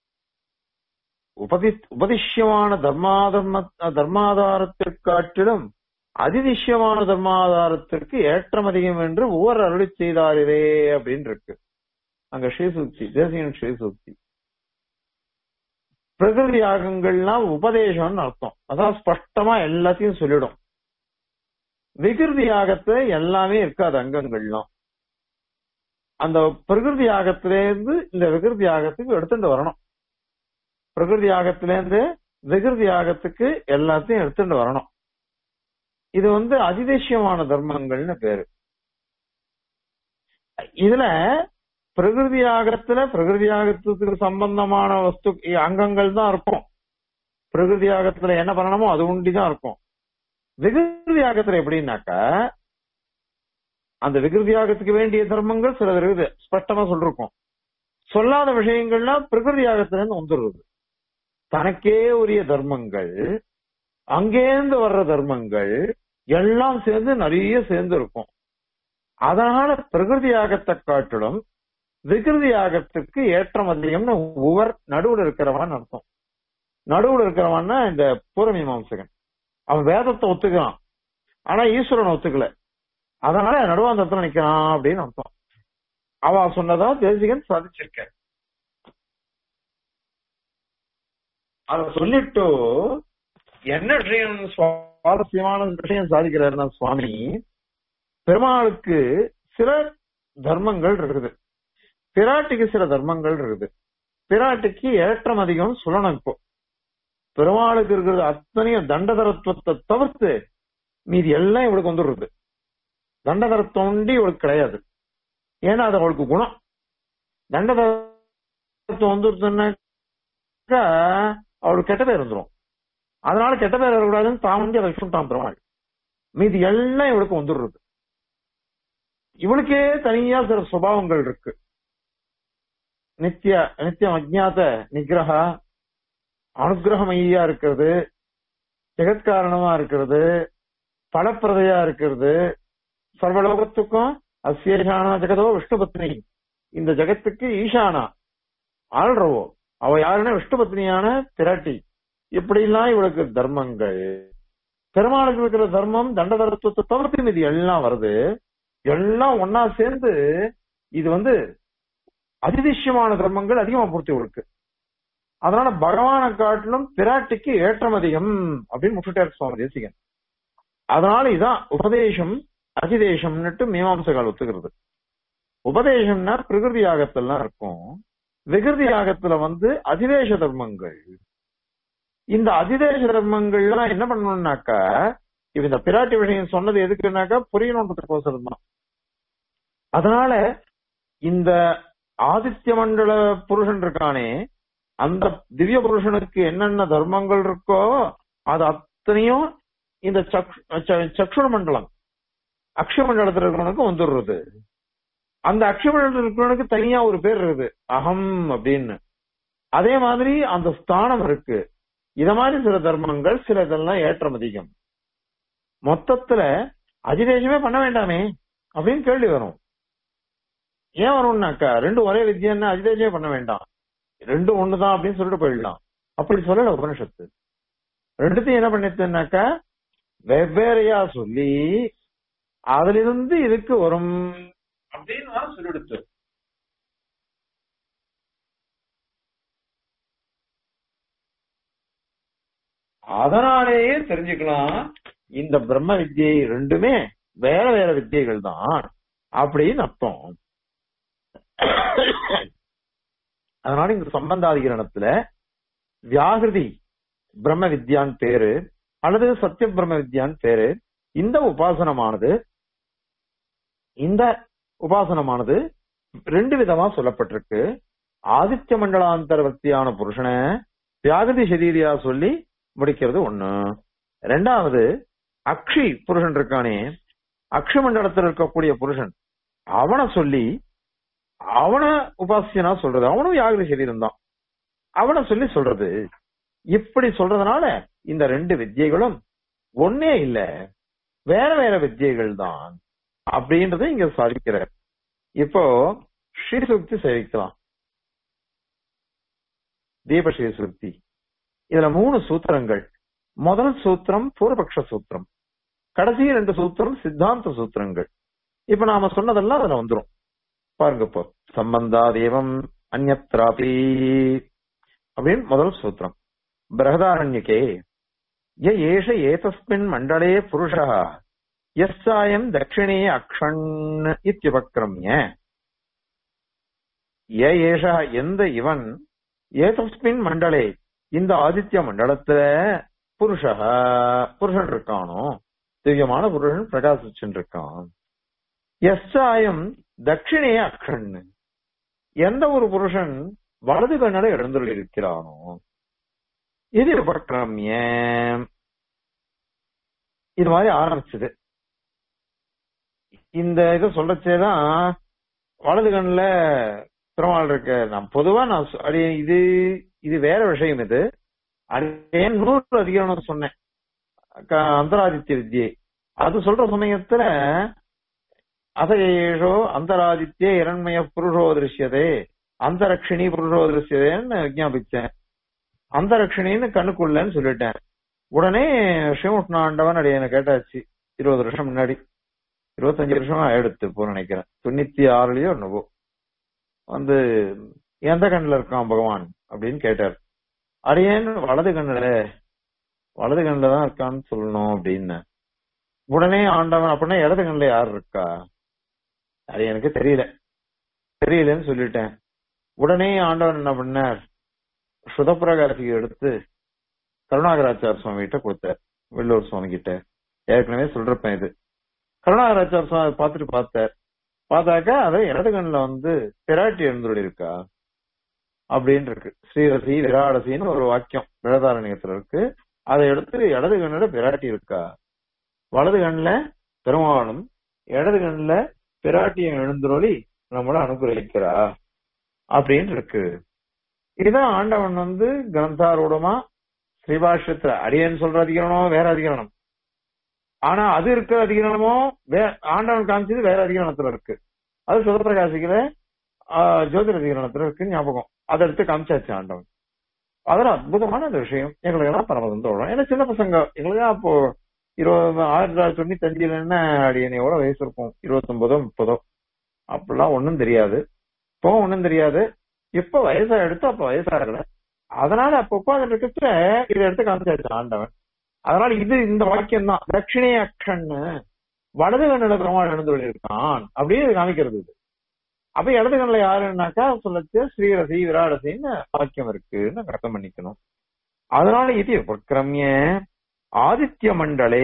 உபதி உபதிஷ்யமான தர்மாதர்ம தர்மாதாரத்திற்கு காட்டிலும் அதிதிஷ்யமான தர்மாதாரத்திற்கு ஏற்றம் அதிகம் என்று ஒவ்வொரு அருளி செய்தாரே அப்படின்னு இருக்கு அங்க ஸ்ரீசூக்தி தேசியன் ஸ்ரீசூக்தி பிரகிருதி யாகங்கள்லாம் உபதேசம்னு அர்த்தம் அதான் ஸ்பஷ்டமா எல்லாத்தையும் சொல்லிடும் விகிருதி யாகத்துல எல்லாமே இருக்காது அங்கங்கள்லாம் அந்த பிரகிருதி யாகத்திலேருந்து இந்த விகிருதி யாகத்துக்கு எடுத்துட்டு வரணும் பிரகிருதி யாகத்திலேருந்து விகிருதி யாகத்துக்கு எல்லாத்தையும் எடுத்துட்டு வரணும் இது வந்து அதிதேசியமான தர்மங்கள்னு பேரு இதுல பிரகிருதி யாகத்துல பிரகிருதி யாகத்துக்கு சம்பந்தமான வஸ்து அங்கங்கள் தான் இருக்கும் பிரகிருதி யாகத்துல என்ன பண்ணணுமோ அது உண்டிதான் இருக்கும் விகிருதி யாகத்துல எப்படின்னாக்கா அந்த விகிருதி யாகத்துக்கு வேண்டிய தர்மங்கள் சிலது இருக்குது ஸ்பஷ்டமா சொல்லிருக்கோம் சொல்லாத விஷயங்கள்லாம் பிரகிருதி யாகத்துல இருந்து வந்துடுறது தனக்கே உரிய தர்மங்கள் அங்கேருந்து வர்ற தர்மங்கள் எல்லாம் சேர்ந்து நிறைய சேர்ந்து இருக்கும் அதனால பிரகிருதி யாகத்தை காட்டிலும் விகிருதி யாகத்துக்கு ஏற்றம் அதிகம்னு ஒவ்வொரு நடுவுல இருக்கிறவன் அர்த்தம் நடுவுல இருக்கிறவன்னா இந்த பூர்வமீமாம்சகன் அவன் வேதத்தை ஒத்துக்கிறான் ஆனா ஈஸ்வரன் ஒத்துக்கல அதனால நடுவாந்தத்துல நிக்கிறான் அப்படின்னு அர்த்தம் அவ சொன்னதா தேசிகன் சாதிச்சிருக்க அத சொல்லிட்டு என்ன விஷயம் சுவாரஸ்யமான விஷயம் சாதிக்கிறாருன்னா சுவாமி பெருமாளுக்கு சில தர்மங்கள் இருக்குது பிராட்டிக்கு சில தர்மங்கள் இருக்குது பிராட்டிக்கு ஏற்றம் அதிகம் சொல்லணும் இப்போ பெருமாளுக்கு இருக்கிறது அத்தனையும் தண்டதரத்துவத்தை தவிர்த்து மீதி எல்லாம் இவளுக்கு வந்துடுறது தண்டதரத்துவம் உண்டி இவளுக்கு கிடையாது ஏன்னா அது அவளுக்கு குணம் தண்டதரத்துவம் வந்துருச்சுன்னாக்கா அவளுக்கு கெட்ட பேர் வந்துடும் அதனால கெட்ட பேர் வரக்கூடாதுன்னு தான் வந்து அதை விட்டுட்டான் பெருமாள் மீதி எல்லாம் இவளுக்கு வந்துடுறது இவளுக்கே தனியா சில சுபாவங்கள் இருக்கு நித்திய நித்தியம் அஜாத நிகிரக அனுகிரகமையா இருக்கிறது ஜெகத்காரணமா இருக்கிறது பலப்பிரதையா இருக்கிறது சர்வலோகத்துக்கும் அசேஷானா ஜெகதோ விஷ்ணுபத்னி இந்த ஜெகத்துக்கு ஈசானா ஆள்றவோ அவ யாருன்னா விஷ்ணுபத்னியான பிராட்டி இப்படி எல்லாம் இவளுக்கு தர்மங்கள் பெருமாளுக்கு இருக்கிற தர்மம் தண்ட தர்மத்தை தவிர்த்து இது எல்லாம் வருது எல்லாம் ஒன்னா சேர்ந்து இது வந்து அதிதிஷ்யமான தர்மங்கள் அதிகமா பூர்த்தி இவளுக்கு அதனால பகவானை காட்டிலும் பிராட்டிக்கு ஏற்றம் அதிகம் அப்படின்னு முட்டுட்டார் சுவாமி தேசிகன் அதனால இதான் உபதேசம் அதிதேசம்னுட்டு மீமாம்சகால் ஒத்துக்கிறது உபதேசம்னா பிரகிருதி யாகத்திலாம் இருக்கும் விகிருதி யாகத்துல வந்து அதிதேச தர்மங்கள் இந்த அதிதேச தர்மங்கள்லாம் என்ன பண்ணணும்னாக்கா இப்ப இந்த பிராட்டி விஷயம் சொன்னது எதுக்குனாக்கா புரியணுன்றதுக்கோசரம் தான் அதனால இந்த ஆதித்ய மண்டல புருஷன் இருக்கானே அந்த திவ்ய புருஷனுக்கு என்னென்ன தர்மங்கள் இருக்கோ அது அத்தனையும் இந்த சக்ஷுர மண்டலம் அக்ஷய மண்டலத்தில் இருக்கிறவனுக்கு வந்துடுறது அந்த அக்ஷய மண்டலத்தில் இருக்கிறவனுக்கு தனியா ஒரு பேர் இருக்குது அகம் அப்படின்னு அதே மாதிரி அந்த ஸ்தானம் இருக்கு இத மாதிரி சில தர்மங்கள் சில இதெல்லாம் ஏற்றம் அதிகம் மொத்தத்துல அதிதேசமே பண்ண வேண்டாமே அப்படின்னு கேள்வி வரும் ஏன் வரும்னாக்கா ரெண்டும் ஒரே வித்தியன்னா அதிதேசமே பண்ண வேண்டாம் ரெண்டும் ஒண்ணுதான் அப்படின்னு சொல்லிட்டு போயிடலாம் அப்படி சொல்லல உபனிஷத்து ரெண்டுத்தையும் என்ன பண்ணிட்டுனாக்கா வெவ்வேறையா சொல்லி அதிலிருந்து இதுக்கு வரும் அப்படின்னு தான் சொல்லிடுத்து அதனாலேயே தெரிஞ்சுக்கலாம் இந்த பிரம்ம வித்யை ரெண்டுமே வேற வேற வித்தியைகள் தான் அப்படின்னு அர்த்தம் அதனால இந்த சம்பந்தாதிகரணத்துல வியாகிருதி பிரம்ம வித்யான் பேரு அல்லது சத்திய பிரம்ம வித்யான் பேரு இந்த உபாசனமானது இந்த உபாசனமானது ரெண்டு விதமா சொல்லப்பட்டிருக்கு ஆதித்ய மண்டலாந்தர்வர்த்தியான புருஷனை வியாகிருதி சரீரியா சொல்லி முடிக்கிறது ஒண்ணு ரெண்டாவது அக்ஷி புருஷன் இருக்கானே அக்ஷ மண்டலத்தில் இருக்கக்கூடிய புருஷன் அவனை சொல்லி அவனை உபாசியனா சொல்றது அவனும் வியாகிருதி சரீரம் தான் அவனை சொல்லி சொல்றது இப்படி சொல்றதுனால இந்த ரெண்டு வித்தியைகளும் ஒன்னே இல்ல வேற வேற வித்தியைகள் தான் அப்படின்றத இங்க சாதிக்கிறார் இப்போ ஸ்ரீசுக்தி சேவிக்கலாம் தீப ஸ்ரீசுக்தி இதுல மூணு சூத்திரங்கள் முதல் சூத்திரம் பூர்வபக்ஷ சூத்திரம் கடைசி ரெண்டு சூத்திரம் சித்தாந்த சூத்திரங்கள் இப்ப நாம சொன்னதெல்லாம் அதுல வந்துரும் பாருங்க இப்போ சம்பந்தா தேவம் அந்நத்ராபி அப்படின்னு முதல் சூத்திரம் பிரகதாரண்யகே ய ஏஷ ஏதஸ்மின் மண்டலே புருஷா எஸ்ஸாயம் தட்சிணே அக்ஷன் இத்தியுபக்ரமிய ய ஏஷ எந்த இவன் ஏதஸ்மின் மண்டலே இந்த ஆதித்ய மண்டலத்துல புருஷா புருஷன் இருக்கானோ திவ்யமான புருஷன் பிரகாசிச்சுட்டு இருக்கான் எஸ்ஸாயம் தட்சிணே அக்ஷன் எந்த ஒரு புருஷன் வலது கண்ணட எழுந்துள்ள இருக்கிறானோ இது உபக்கிரமிய இது மாதிரி ஆரம்பிச்சது இந்த இதை சொல்லச்சேதான் வலது கண்ணுல பெருமாள் இருக்க நான் பொதுவா நான் சொ- அடி இது இது வேற விஷயம் இது அடியே நூறு அதிகாரம் சொன்னேன் க- அந்தராதித்ய வித்யை அது சொல்ற சமயத்துல அசகேஷோ அந்தராதித்ய இரண்மய புருஷோ திருஷ்யதே அந்தரக்ஷிணி புருஷோ திருஷ்யதேன்னு விஜாபிச்சேன் அந்தரக்ஷிணின்னு கண்ணுக்குள்ளன்னு சொல்லிட்டேன் உடனே ஸ்ரீமுஷ்ணாண்டவன் அடி என்ன கேட்டாச்சு இருபது வருஷம் முன்னாடி இருபத்தஞ்சு வருஷமா ஆயிடுத்து இப்போ நினைக்கிறேன் தொண்ணூத்தி ஆறுலயோ என்னவோ வந்து எந்த கண்ணுல இருக்கான் பகவான் அப்படின்னு கேட்டார் அடியேன் வலது கண்ணுல வலது கண்ணுல தான் இருக்கான்னு சொல்லணும் அப்படின்னு உடனே ஆண்டவன் அப்படின்னா இடது கண்ணுல யார் இருக்கா அது எனக்கு தெரியல தெரியலன்னு சொல்லிட்டேன் உடனே ஆண்டவன் என்ன பண்ணார் சுதப்பிரகாசிக்கு எடுத்து கருணாகராச்சார சுவாமி கிட்ட கொடுத்தார் வெள்ளூர் சுவாமி கிட்ட ஏற்கனவே சொல்றப்பேன் இது கருணாகராச்சார சுவாமி பார்த்துட்டு பார்த்தார் பார்த்தாக்கா அதை இடது கண்ணுல வந்து பிராட்டி எழுந்துள்ள இருக்கா அப்படின்னு இருக்கு ஸ்ரீரசி விராடசின்னு ஒரு வாக்கியம் விரதாரண்யத்துல இருக்கு அதை எடுத்து இடது கண்ணுல பிராட்டி இருக்கா வலது கண்ணுல பெருமாளும் இடது கண்ணுல பிராட்டியம் எழுந்துருளி நம்மள அனுகிரகிக்கிறா அப்படின்னு இருக்கு இதுதான் ஆண்டவன் வந்து கிரந்தாரூடமா ஸ்ரீபாஷ்யத்துல அடியேன்னு சொல்ற அதிகரணம் வேற அதிகரணம் ஆனா அது இருக்கிற அதிகரணமோ வே ஆண்டவன் காமிச்சது வேற அதிகரணத்துல இருக்கு அது சுதப்பிரகாசிக்கிற ஜோதிட அதிகரணத்துல இருக்கு ஞாபகம் அதை எடுத்து காமிச்சாச்சு ஆண்டவன் அதெல்லாம் அற்புதமான அந்த விஷயம் எங்களுக்கு எல்லாம் பரம சந்தோஷம் ஏன்னா சின்ன பசங்க எங்களுக்கு தான் அப்போ இருபது ஆயிரத்தி தொள்ளாயிரத்தி தொண்ணூத்தி அஞ்சுல என்ன அடியனை எவ்வளவு வயசு இருக்கும் இருபத்தொன்பதோ முப்பதோ அப்படிலாம் ஒண்ணும் தெரியாது இப்போ ஒண்ணும் தெரியாது இப்ப வயசா எடுத்து அப்ப வயசாகல அதனால அப்ப உட்கார்ந்து இருக்கிற இதை எடுத்து காமிச்சாச்சு ஆண்டவன் அதனால இது இந்த வாக்கியம் தான் தட்சிணே அக்ஷன்னு வலது கண்ணுல பெருமாள் எழுந்து இருக்கான் அப்படின்னு இது காமிக்கிறது இது அப்ப இடது கண்ணுல யாருன்னாக்கா சொல்லச்சு ஸ்ரீரசி விராடசின்னு வாக்கியம் இருக்குன்னு அர்த்தம் பண்ணிக்கணும் அதனால இது பிரக்கிரமிய ஆதித்ய மண்டலே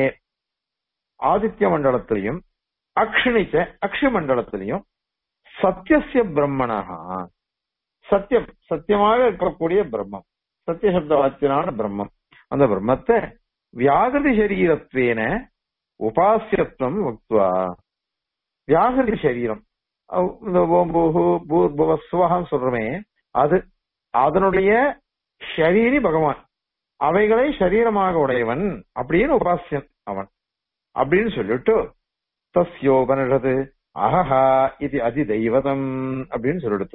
ஆதித்ய மண்டலத்திலையும் அக்ஷணிச்ச அக்ஷ மண்டலத்திலையும் சத்தியசிய பிரம்மணா சத்தியம் சத்தியமாக இருக்கக்கூடிய பிரம்மம் சத்திய சப்த வாக்கியனான பிரம்மம் அந்த பிரம்மத்தை வியாகிருதி சரீரத்வேன உபாசியத்துவம் வக்துவா வியாகிருதி சரீரம் அவ் இந்த ஓம்பூஹு பூர்பவஸ்வகம் சொல்றமே அது அதனுடைய ஷரீரி பகவான் அவைகளை சரீரமாக உடையவன் அப்படின்னு உபாசியன் அவன் அப்படின்னு சொல்லிட்டு தஸ்யோபனிஷது அஹஹா இது அதி தெய்வதம் அப்படின்னு சொல்லிடுத்து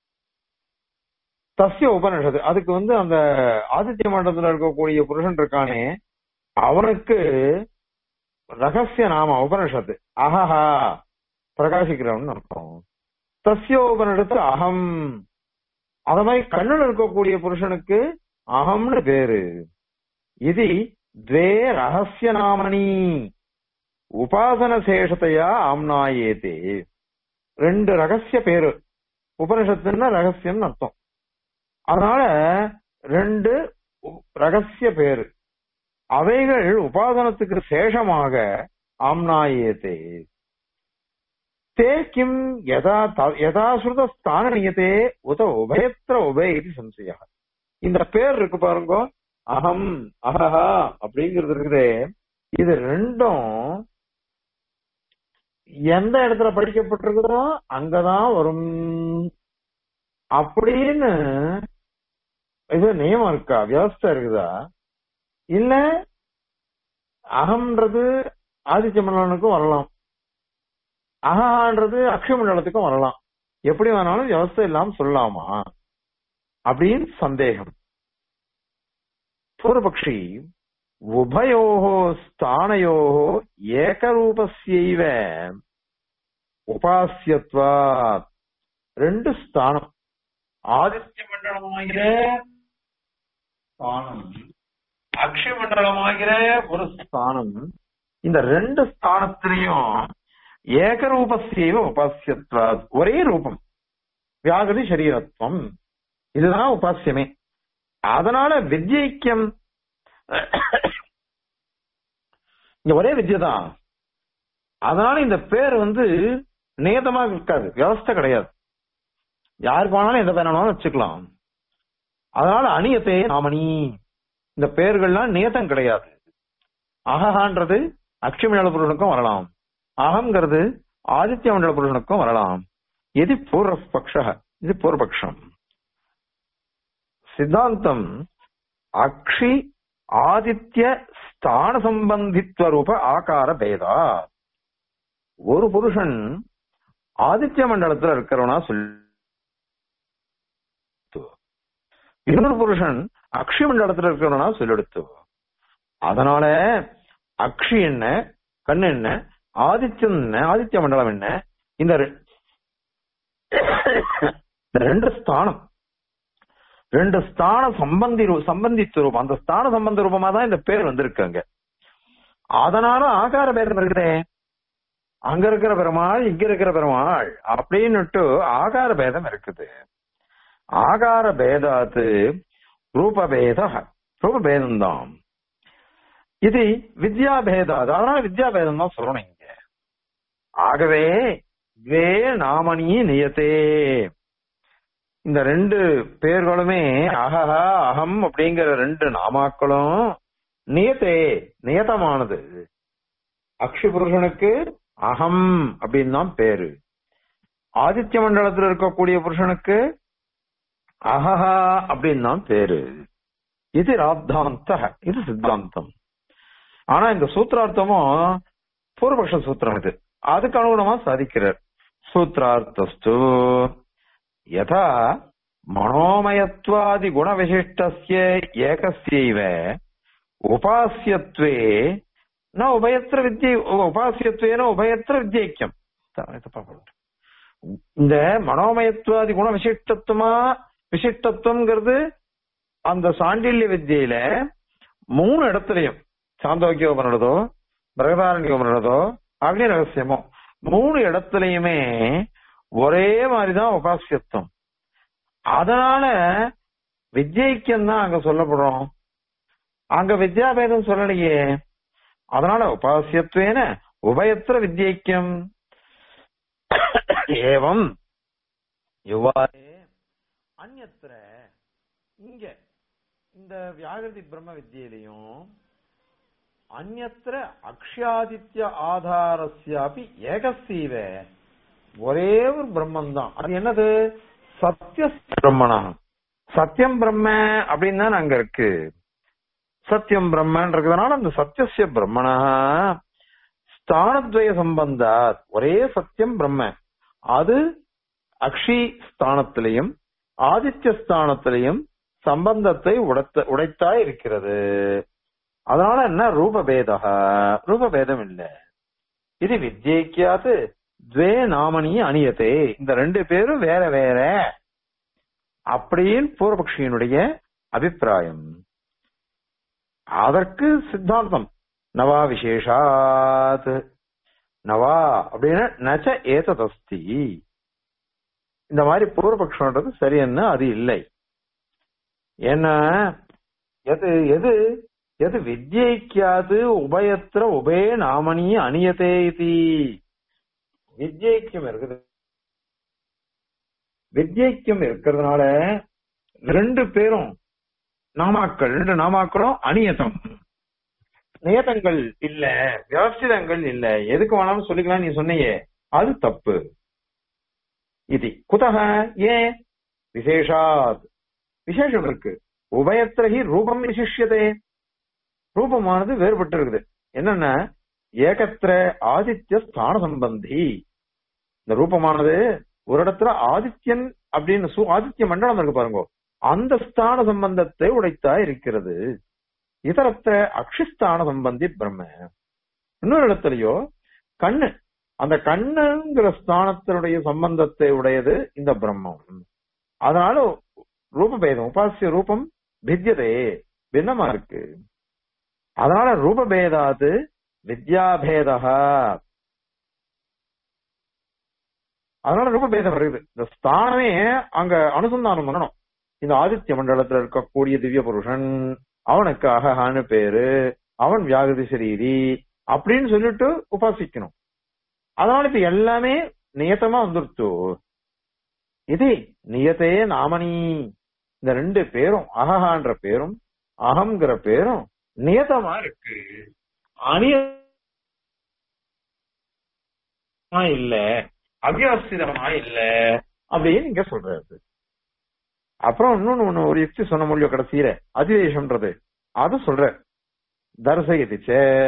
தஸ்ய உபனிஷத்து அதுக்கு வந்து அந்த ஆதித்ய மண்டலத்துல இருக்கக்கூடிய புருஷன் இருக்கானே அவனுக்கு ரகசிய நாம உபனிஷத்து அஹஹா பிரகாசிக்கிறவன் அர்த்தம் தஸ்ய உபனிஷத்து அகம் அத மாதிரி கண்ணுல இருக்கக்கூடிய புருஷனுக்கு அகம்னு பேரு இது द्वे ரகசிய நாமனி உபாசன சேஷத்தையா ஆம்னாயேதே ரெண்டு ரகசிய பேரு உபனிஷத்துன்னா ரகசியம்னு அர்த்தம் அதனால ரெண்டு உ- ரகசிய பேரு அவைகள் உபாசனத்துக்கு சேஷமாக ஆம்னாயேதே தே கிம் யதா த- யதாசுருத ஸ்தான நியத்தே உத உபயத்திர உபய இது சம்சயா இந்த பேர் இருக்கு பாருங்க அகம் அஹஹா அப்படிங்கிறது இருக்குதே இது ரெண்டும் எந்த இடத்துல படிக்கப்பட்டிருக்குதோ அங்கதான் வரும் அப்படின்னு இது நியமம் இருக்கா வியவஸ்தை இருக்குதா இல்ல அகம்ன்றது ஆதித்ய மண்டலனுக்கும் வரலாம் அகஹான்றது அக்ஷய மண்டலத்துக்கும் வரலாம் எப்படி வேணாலும் வியவஸ்தை இல்லாம சொல்லலாமா அப்படின்னு சந்தேகம் பூர்வபக்ஷி உபயோः ஸ்தானயோः ஏகரூபஸ்யைவ உபாசியத்வாத் ரெண்டு ஸ்தானம் ஆதித்ய மண்டலமாகிற ஸ்தானம் அக்ஷய மண்டலமாகிற ஒரு ஸ்தானம் இந்த ரெண்டு ஸ்தானத்திலையும் ஏகரூபஸ்யைவ உபாசியத்வாத் ஒரே ரூபம் வியாகதி சரீரத்துவம் இதுதான் உபாசியமே அதனால வித்யைக்கியம் இங்க ஒரே வித்யை தான் அதனால இந்த பேர் வந்து நியதமா இருக்காது வியவஸ்தை கிடையாது யாருக்கு வேணாலும் எந்த பேரானாலும் வச்சுக்கலாம் அதனால அணியத்தே நாமணி இந்த பெயர்கள்லாம் நியதம் கிடையாது அகஹான்றது அக்ஷமண்டல புருஷனுக்கும் வரலாம் அகங்கிறது ஆதித்ய மண்டல புருஷனுக்கும் வரலாம் இது பூர்வ பக்ஷ இது பூர்வபக்ஷம் சித்தாந்தம் அக்ஷி ஆதித்ய ஸ்தான சம்பந்தித்வ ரூப ஆகார பேதா ஒரு புருஷன் ஆதித்ய மண்டலத்துல இருக்கிறவனா சொல்லு இன்னொரு புருஷன் அக்ஷி மண்டலத்துல இருக்கிறவனா சொல்லெடுத்து அதனால அக்ஷி என்ன கண் என்ன ஆதித்யம் என்ன ஆதித்ய மண்டலம் என்ன இந்த ரெ- இந்த ரெண்டு ஸ்தானம் ரெண்டு ஸ்தான சம்பந்தி ரூ- சம்பந்தித்து ரூபம் அந்த ஸ்தான சம்பந்த ரூபமா தான் இந்த பேர் வந்திருக்கு அங்க அதனால ஆகார பேதம் இருக்குதே அங்க இருக்கிற பெருமாள் இங்க இருக்கிற பெருமாள் அப்படின்னுட்டு ஆகார பேதம் இருக்குது ஆகார பேதாத்து ரூபபேத ரூபபேதம் தான் இது வித்யா பேதம் அதனால வித்யா பேதம் தான் சொல்லணும் இங்க ஆகவே வே நாமணி நியத்தே இந்த ரெண்டு பேர்களுமே அகஹா அகம் அப்படிங்கிற ரெண்டு நாமாக்களும் நியத்தே நியதமானது அக்ஷி புருஷனுக்கு அகம் அப்படின்னு தான் பேரு ஆதித்ய மண்டலத்தில் இருக்கக்கூடிய புருஷனுக்கு அகஹா அப்படின்னு தான் பேரு இது ராத்தாந்த இது சித்தாந்தம் ஆனா இந்த சூத்திரார்த்தமும் பூர்வபக்ஷ சூத்திரம் இது அதுக்கு அனுகுணமா சாதிக்கிறார் சூத்திரார்த்தஸ்து யதா மனோமயத்வாதி குணவிசிஷ்டஸ்ய ஏகஸ்யைவ உபாசியத்வே ந உபயத்திர வித்யை உபாசியத்வேன உபயத்திர வித்யைக்கியம் த- தப்பா போட்டுட்டேன். இந்த மனோமயத்வாதி குண விசிஷ்டத்துவமா விசிஷ்டத்துவம்ங்கிறது அந்த சாண்டில்ய வித்தியில மூணு இடத்துலயும் சாந்தோக்கியம் பண்ணதோ பிரகதாரண்யம் பண்ணதோ அக்னி ரகசியமோ மூணு இடத்துலயுமே ஒரே மாதிரிதான் உபாசியத்துவம் அதனால வித்யைக்கியம் தான் அங்க சொல்லப்படுறோம் அங்க வித்யாபேதம் சொல்லலையே அதனால உபாசியத்வேன உபயத்திர வித்யைக்கியம் ஏவம் இவ்வாறு அந்நத்திர இங்க இந்த வியாகிருதி பிரம்ம வித்தியிலையும் அந்நத்திர அக்ஷாதித்ய ஆதாரஸ்யாபி ஏகசீவ ஒரே ஒரு பிரம்மன் தான் அது என்னது சத்திய பிரம்மனா சத்தியம் பிரம்ம அப்படின்னு தான் அங்க இருக்கு சத்தியம் பிரம்மன் இருக்கிறதுனால அந்த சத்தியசிய பிரம்மனா ஸ்தானத்வய சம்பந்தா ஒரே சத்தியம் பிரம்ம அது அக்ஷி ஸ்தானத்திலையும் ஆதித்ய ஸ்தானத்திலையும் சம்பந்தத்தை உடைத்த உடைத்தா இருக்கிறது அதனால என்ன ரூபபேதா ரூபபேதம் இல்ல இது வித்யைக்கியாது துவே நாமனி அணியத்தே இந்த ரெண்டு பேரும் வேற வேற அப்படின்னு பூர்வபக்ஷியினுடைய அபிப்பிராயம் அதற்கு சித்தாந்தம் நவா விசேஷாத் நவா அப்படின்னா நச்ச ஏததஸ்தி இந்த மாதிரி பூர்வபக்ஷம்ன்றது சரியன்னு அது இல்லை ஏன்னா எது எது எது வித்யைக்கியாது உபயத்திர உபய நாமனி அணியதே இது வித்யைக்கியம் இருக்குது வித்யைக்கியம் இருக்கிறதுனால ரெண்டு பேரும் நாமாக்கள் ரெண்டு நாமாக்களும் அநியதம் நியதங்கள் இல்ல வியவஸ்திதங்கள் இல்ல எதுக்கு வேணாலும் சொல்லிக்கலாம் நீ சொன்னியே அது தப்பு இது குதக ஏன் விசேஷாத் விசேஷம் இருக்கு உபயத்திரகி ரூபம் விசிஷ்யதே ரூபமானது வேறுபட்டு இருக்குது என்னன்னா ஏகத்திர ஆதித்ய ஸ்தான சம்பந்தி இந்த ரூபமானது ஒரு இடத்துல ஆதித்யன் அப்படின்னு சு ஆதித்ய மண்டலம் இருக்கு பாருங்க அந்த ஸ்தான சம்பந்தத்தை உடைத்தா இருக்கிறது இதரத்த அக்ஷிஸ்தான சம்பந்தி பிரம்ம இன்னொரு இடத்துலயோ கண்ணு அந்த கண்ணுங்கிற ஸ்தானத்தினுடைய சம்பந்தத்தை உடையது இந்த பிரம்மம் அதனால ரூபபேதம் உபாசிய ரூபம் பித்தியதே பின்னமா இருக்கு அதனால ரூபபேதாது வித்யாபேதா அதனால ரூபபேதம் வருது இந்த ஸ்தானமே அங்க அனுசந்தானம் பண்ணணும் இந்த ஆதித்ய மண்டலத்துல இருக்கக்கூடிய திவ்ய புருஷன் அவனுக்கு அகஹான்னு பேரு அவன் வியாகிருதி சரீரி அப்படின்னு சொல்லிட்டு உபாசிக்கணும் அதனால இப்ப எல்லாமே நியத்தமா வந்துருச்சு இது நியத்தே நாமனி இந்த ரெண்டு பேரும் அகஹான்ற பேரும் அகம்ங்கிற பேரும் நியதமா இருக்கு அநியமா இல்ல அபியாசிதமா இல்ல அப்படின்னு இங்க சொல்றாரு அப்புறம் இன்னொன்னு ஒண்ணு ஒரு யுக்தி சொன்ன முடியும் கடைசியில அதிவேஷம்ன்றது அது சொல்ற தர்சயதிச்ச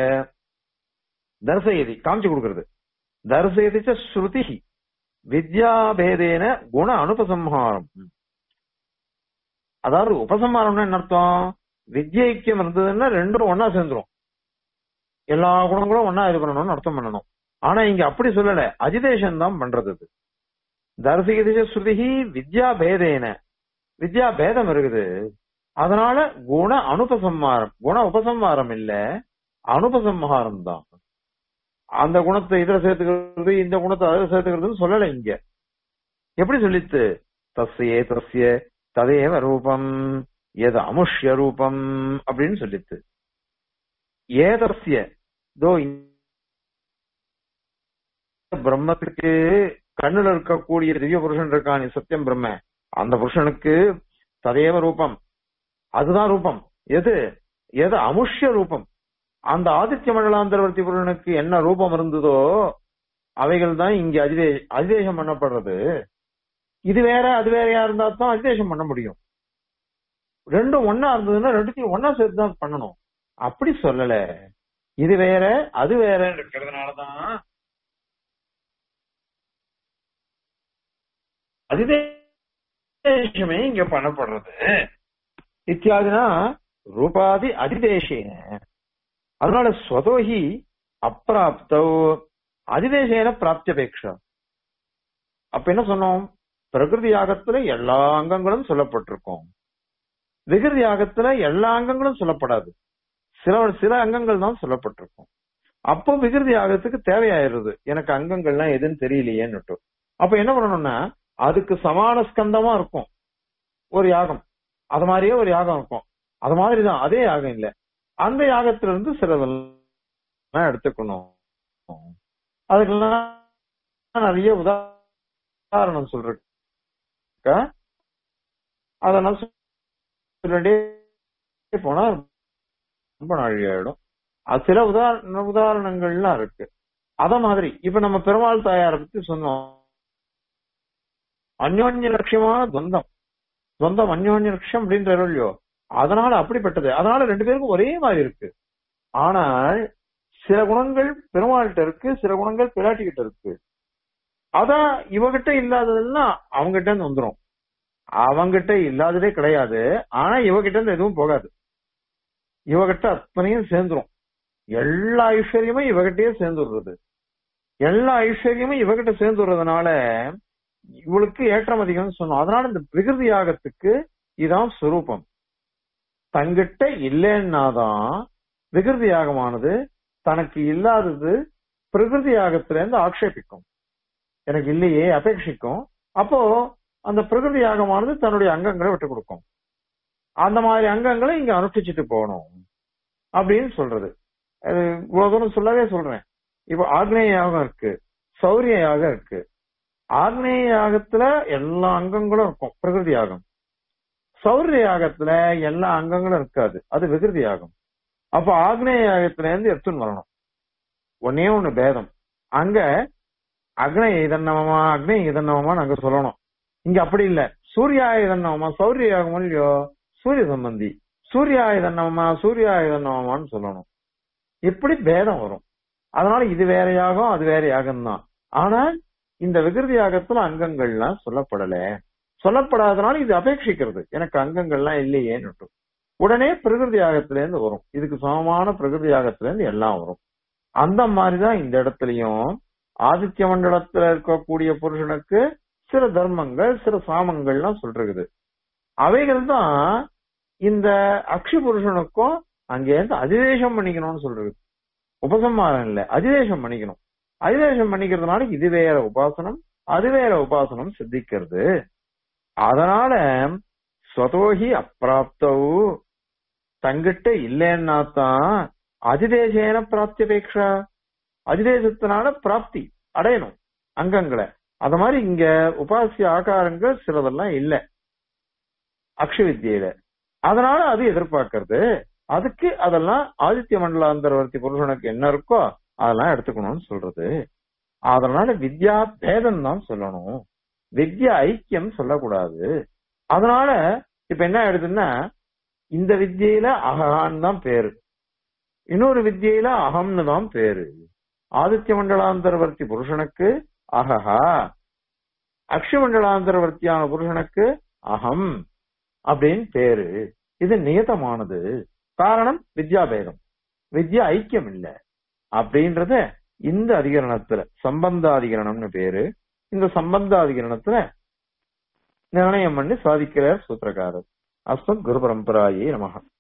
தர்சயதி காமிச்சு கொடுக்கறது தர்சயதிச்ச ஸ்ருதி வித்யாபேதேன குண அனுபசம்ஹாரம் அதாவது உபசம்ஹாரம்னா என்ன அர்த்தம் வித்யைக்கியம் இருந்ததுன்னா ரெண்டும் ஒன்னா சேர்ந்துரும் எல்லா குணங்களும் ஒன்னா இது பண்ணணும்னு அர்த்தம் பண்ணணும் ஆனா இங்க அப்படி சொல்லல அஜிதேஷன் தான் பண்றது அது தர்சகதிஷ ஸ்ருதி வித்யா பேதேன வித்யா பேதம் இருக்குது அதனால குண அனுபசம்மாரம் குண உபசம்மாரம் இல்ல அனுபசம்ஹாரம் தான் அந்த குணத்தை இதுல சேர்த்துக்கிறது இந்த குணத்தை அதுல சேர்த்துக்கிறதுன்னு சொல்லல இங்க எப்படி சொல்லித்து தஸ்யே தஸ்ய ததேவ ரூபம் எது அமுஷ்ய ரூபம் அப்படின்னு சொல்லித்து ஏதஸ்ய தோ பிரம்மத்துக்கு கண்ணுல இருக்கக்கூடிய திவ்ய புருஷன் இருக்கான் சத்தியம் பிரம்ம அந்த புருஷனுக்கு ததேவ ரூபம் அதுதான் ரூபம் எது எது அமுஷ்ய ரூபம் அந்த ஆதித்ய மண்டலாந்தரவர்த்தி புருஷனுக்கு என்ன ரூபம் இருந்ததோ அவைகள் தான் இங்க அதிதே அதிதேசம் பண்ணப்படுறது இது வேற அது வேறையா இருந்தா தான் அதிதேசம் பண்ண முடியும் ரெண்டும் ஒன்னா இருந்ததுன்னா ரெண்டுத்தையும் ஒன்னா சேர்த்து தான் பண்ணணும் அப்படி சொல்லல இது வேற அது வேற இருக்கிறதுனாலதான் அதிதேசமே இங்க பண்ணப்படுறது இத்தியாதினா ரூபாதி அதிதேசேன அதனால ஸ்வதோஹி அப்பிராப்தோ அதிதேசேன பிராப்தியபேட்சா அப்ப என்ன சொன்னோம் பிரகிருதி யாகத்துல எல்லா அங்கங்களும் சொல்லப்பட்டிருக்கும் விகிருதி யாகத்துல எல்லா அங்கங்களும் சொல்லப்படாது சில சில அங்கங்கள் தான் சொல்லப்பட்டிருக்கும் அப்போ விகிருதி யாகத்துக்கு தேவையாயிருது எனக்கு அங்கங்கள்லாம் எதுன்னு தெரியலையேன்னு அப்ப என்ன பண்ணணும்னா அதுக்கு சமான ஸ்கந்தமா இருக்கும் ஒரு யாகம் அது மாதிரியே ஒரு யாகம் இருக்கும் அது மாதிரிதான் அதே யாகம் இல்ல அந்த யாகத்துல இருந்து சிலதெல்லாம் எடுத்துக்கணும் அதுக்கெல்லாம் நிறைய உதாரணம் சொல்றேன் அதெல்லாம் சொல்லிட்டே போனா ரொம்ப நாழியாயிடும் அது சில உதாரண உதாரணங்கள்லாம் இருக்கு அத மாதிரி இப்ப நம்ம பெருமாள் தாயாரை பத்தி சொன்னோம் அந்யோன்ய லட்சியமான துவந்தம் துவந்தம் அந்யோன்ய லட்சியம் அப்படின்ற இல்லையோ அதனால அப்படிப்பட்டது அதனால ரெண்டு பேருக்கும் ஒரே மாதிரி இருக்கு ஆனால் சில குணங்கள் பெருமாள்கிட்ட இருக்கு சில குணங்கள் பிராட்டிகிட்ட இருக்கு அதான் இவகிட்ட இல்லாததெல்லாம் அவங்கிட்ட இருந்து வந்துரும் அவங்கிட்ட இல்லாததே கிடையாது ஆனா இவகிட்ட இருந்து எதுவும் போகாது இவகிட்ட அத்தனையும் சேர்ந்துரும் எல்லா ஐஸ்வர்யமும் இவகிட்டயே சேர்ந்துடுறது எல்லா ஐஸ்வர்யமும் இவகிட்ட சேர்ந்துடுறதுனால இவளுக்கு ஏற்றம் அதிகம்னு சொன்னோம் அதனால இந்த விகிருதி யாகத்துக்கு இதான் சுரூபம் தங்கிட்ட இல்லைன்னாதான் விகிருதி யாகமானது தனக்கு இல்லாதது பிரகிருதி யாகத்துல இருந்து ஆக்ஷேபிக்கும் எனக்கு இல்லையே அபேட்சிக்கும் அப்போ அந்த பிரகிருதி யாகமானது தன்னுடைய அங்கங்களை விட்டு கொடுக்கும் அந்த மாதிரி அங்கங்களை இங்க அனுஷ்டிச்சுட்டு போகணும் அப்படின்னு சொல்றது அது இவ்வளவு தூரம் சொல்லவே சொல்றேன் இப்ப ஆக்னேய யாகம் இருக்கு சௌரிய யாகம் இருக்கு ஆக்னேய யாகத்துல எல்லா அங்கங்களும் இருக்கும் பிரகிருதி யாகம் சௌரிய யாகத்துல எல்லா அங்கங்களும் இருக்காது அது விகிருதி யாகம் அப்ப ஆக்னேய யாகத்துல இருந்து எடுத்துன்னு வரணும் ஒன்னே ஒண்ணு பேதம் அங்க அக்னேய இதன்னவமா அக்னேய இதன்னவமா நாங்க சொல்லணும் இங்க அப்படி இல்ல சூர்யா இதன்னவமா சௌரிய யாகம் இல்லையோ சூரிய சம்பந்தி சூர்யா இதன்னவமா சூர்யா இதன்னவமான்னு சொல்லணும் இப்படி பேதம் வரும் அதனால இது வேற யாகம் அது வேற யாகம் தான் ஆனா இந்த விகிருதி யாகத்துல அங்கங்கள்லாம் சொல்லப்படல சொல்லப்படாதனால இது அபேட்சிக்கிறது எனக்கு அங்கங்கள்லாம் இல்லையேன்னு உடனே பிரகிருதி யாகத்துல இருந்து வரும் இதுக்கு சமமான பிரகிருதி யாகத்துல இருந்து எல்லாம் வரும் அந்த மாதிரிதான் இந்த இடத்துலயும் ஆதித்ய மண்டலத்துல இருக்கக்கூடிய புருஷனுக்கு சில தர்மங்கள் சில சாமங்கள்லாம் சொல்றது அவைகள் தான் இந்த அக்ஷி புருஷனுக்கும் அங்கேருந்து அதிதேசம் பண்ணிக்கணும்னு சொல்றது உபசம்மாரம் இல்ல அதிதேசம் பண்ணிக்கணும் அதிதேசம் பண்ணிக்கிறதுனால இது வேற உபாசனம் அது வேற உபாசனம் சித்திக்கிறது அதனால ஸ்வதோஹி அப்பிராப்தவு தங்கிட்ட இல்லைன்னா தான் அதிதேசேன பிராப்தியபேக்ஷா அதிதேசத்தினால பிராப்தி அடையணும் அங்கங்களை அத மாதிரி இங்க உபாசிய ஆகாரங்கள் சிலதெல்லாம் இல்ல அக்ஷ வித்தியில அதனால அது எதிர்பார்க்கறது அதுக்கு அதெல்லாம் ஆதித்ய மண்டலாந்தரவர்த்தி புருஷனுக்கு என்ன இருக்கோ அதெல்லாம் எடுத்துக்கணும்னு சொல்றது அதனால வித்யா பேதம் தான் சொல்லணும் வித்யா ஐக்கியம் சொல்லக்கூடாது அதனால இப்ப என்ன ஆயிடுதுன்னா இந்த வித்தியில அகான்னு தான் பேரு இன்னொரு வித்தியில அகம்னு தான் பேரு ஆதித்ய மண்டலாந்தரவர்த்தி புருஷனுக்கு அகஹா அக்ஷ மண்டலாந்தரவர்த்தியான புருஷனுக்கு அகம் அப்படின்னு பேரு இது நியதமானது காரணம் வித்யாபேதம் வித்யா ஐக்கியம் இல்ல அப்படின்றத இந்த அதிகரணத்துல சம்பந்தாதிகரணம்னு பேரு இந்த சம்பந்தாதிகரணத்துல நிர்ணயம் பண்ணி சாதிக்கிறார் சூத்திரக்காரர் அஸ்மத் குரு பரம்பராயே நமக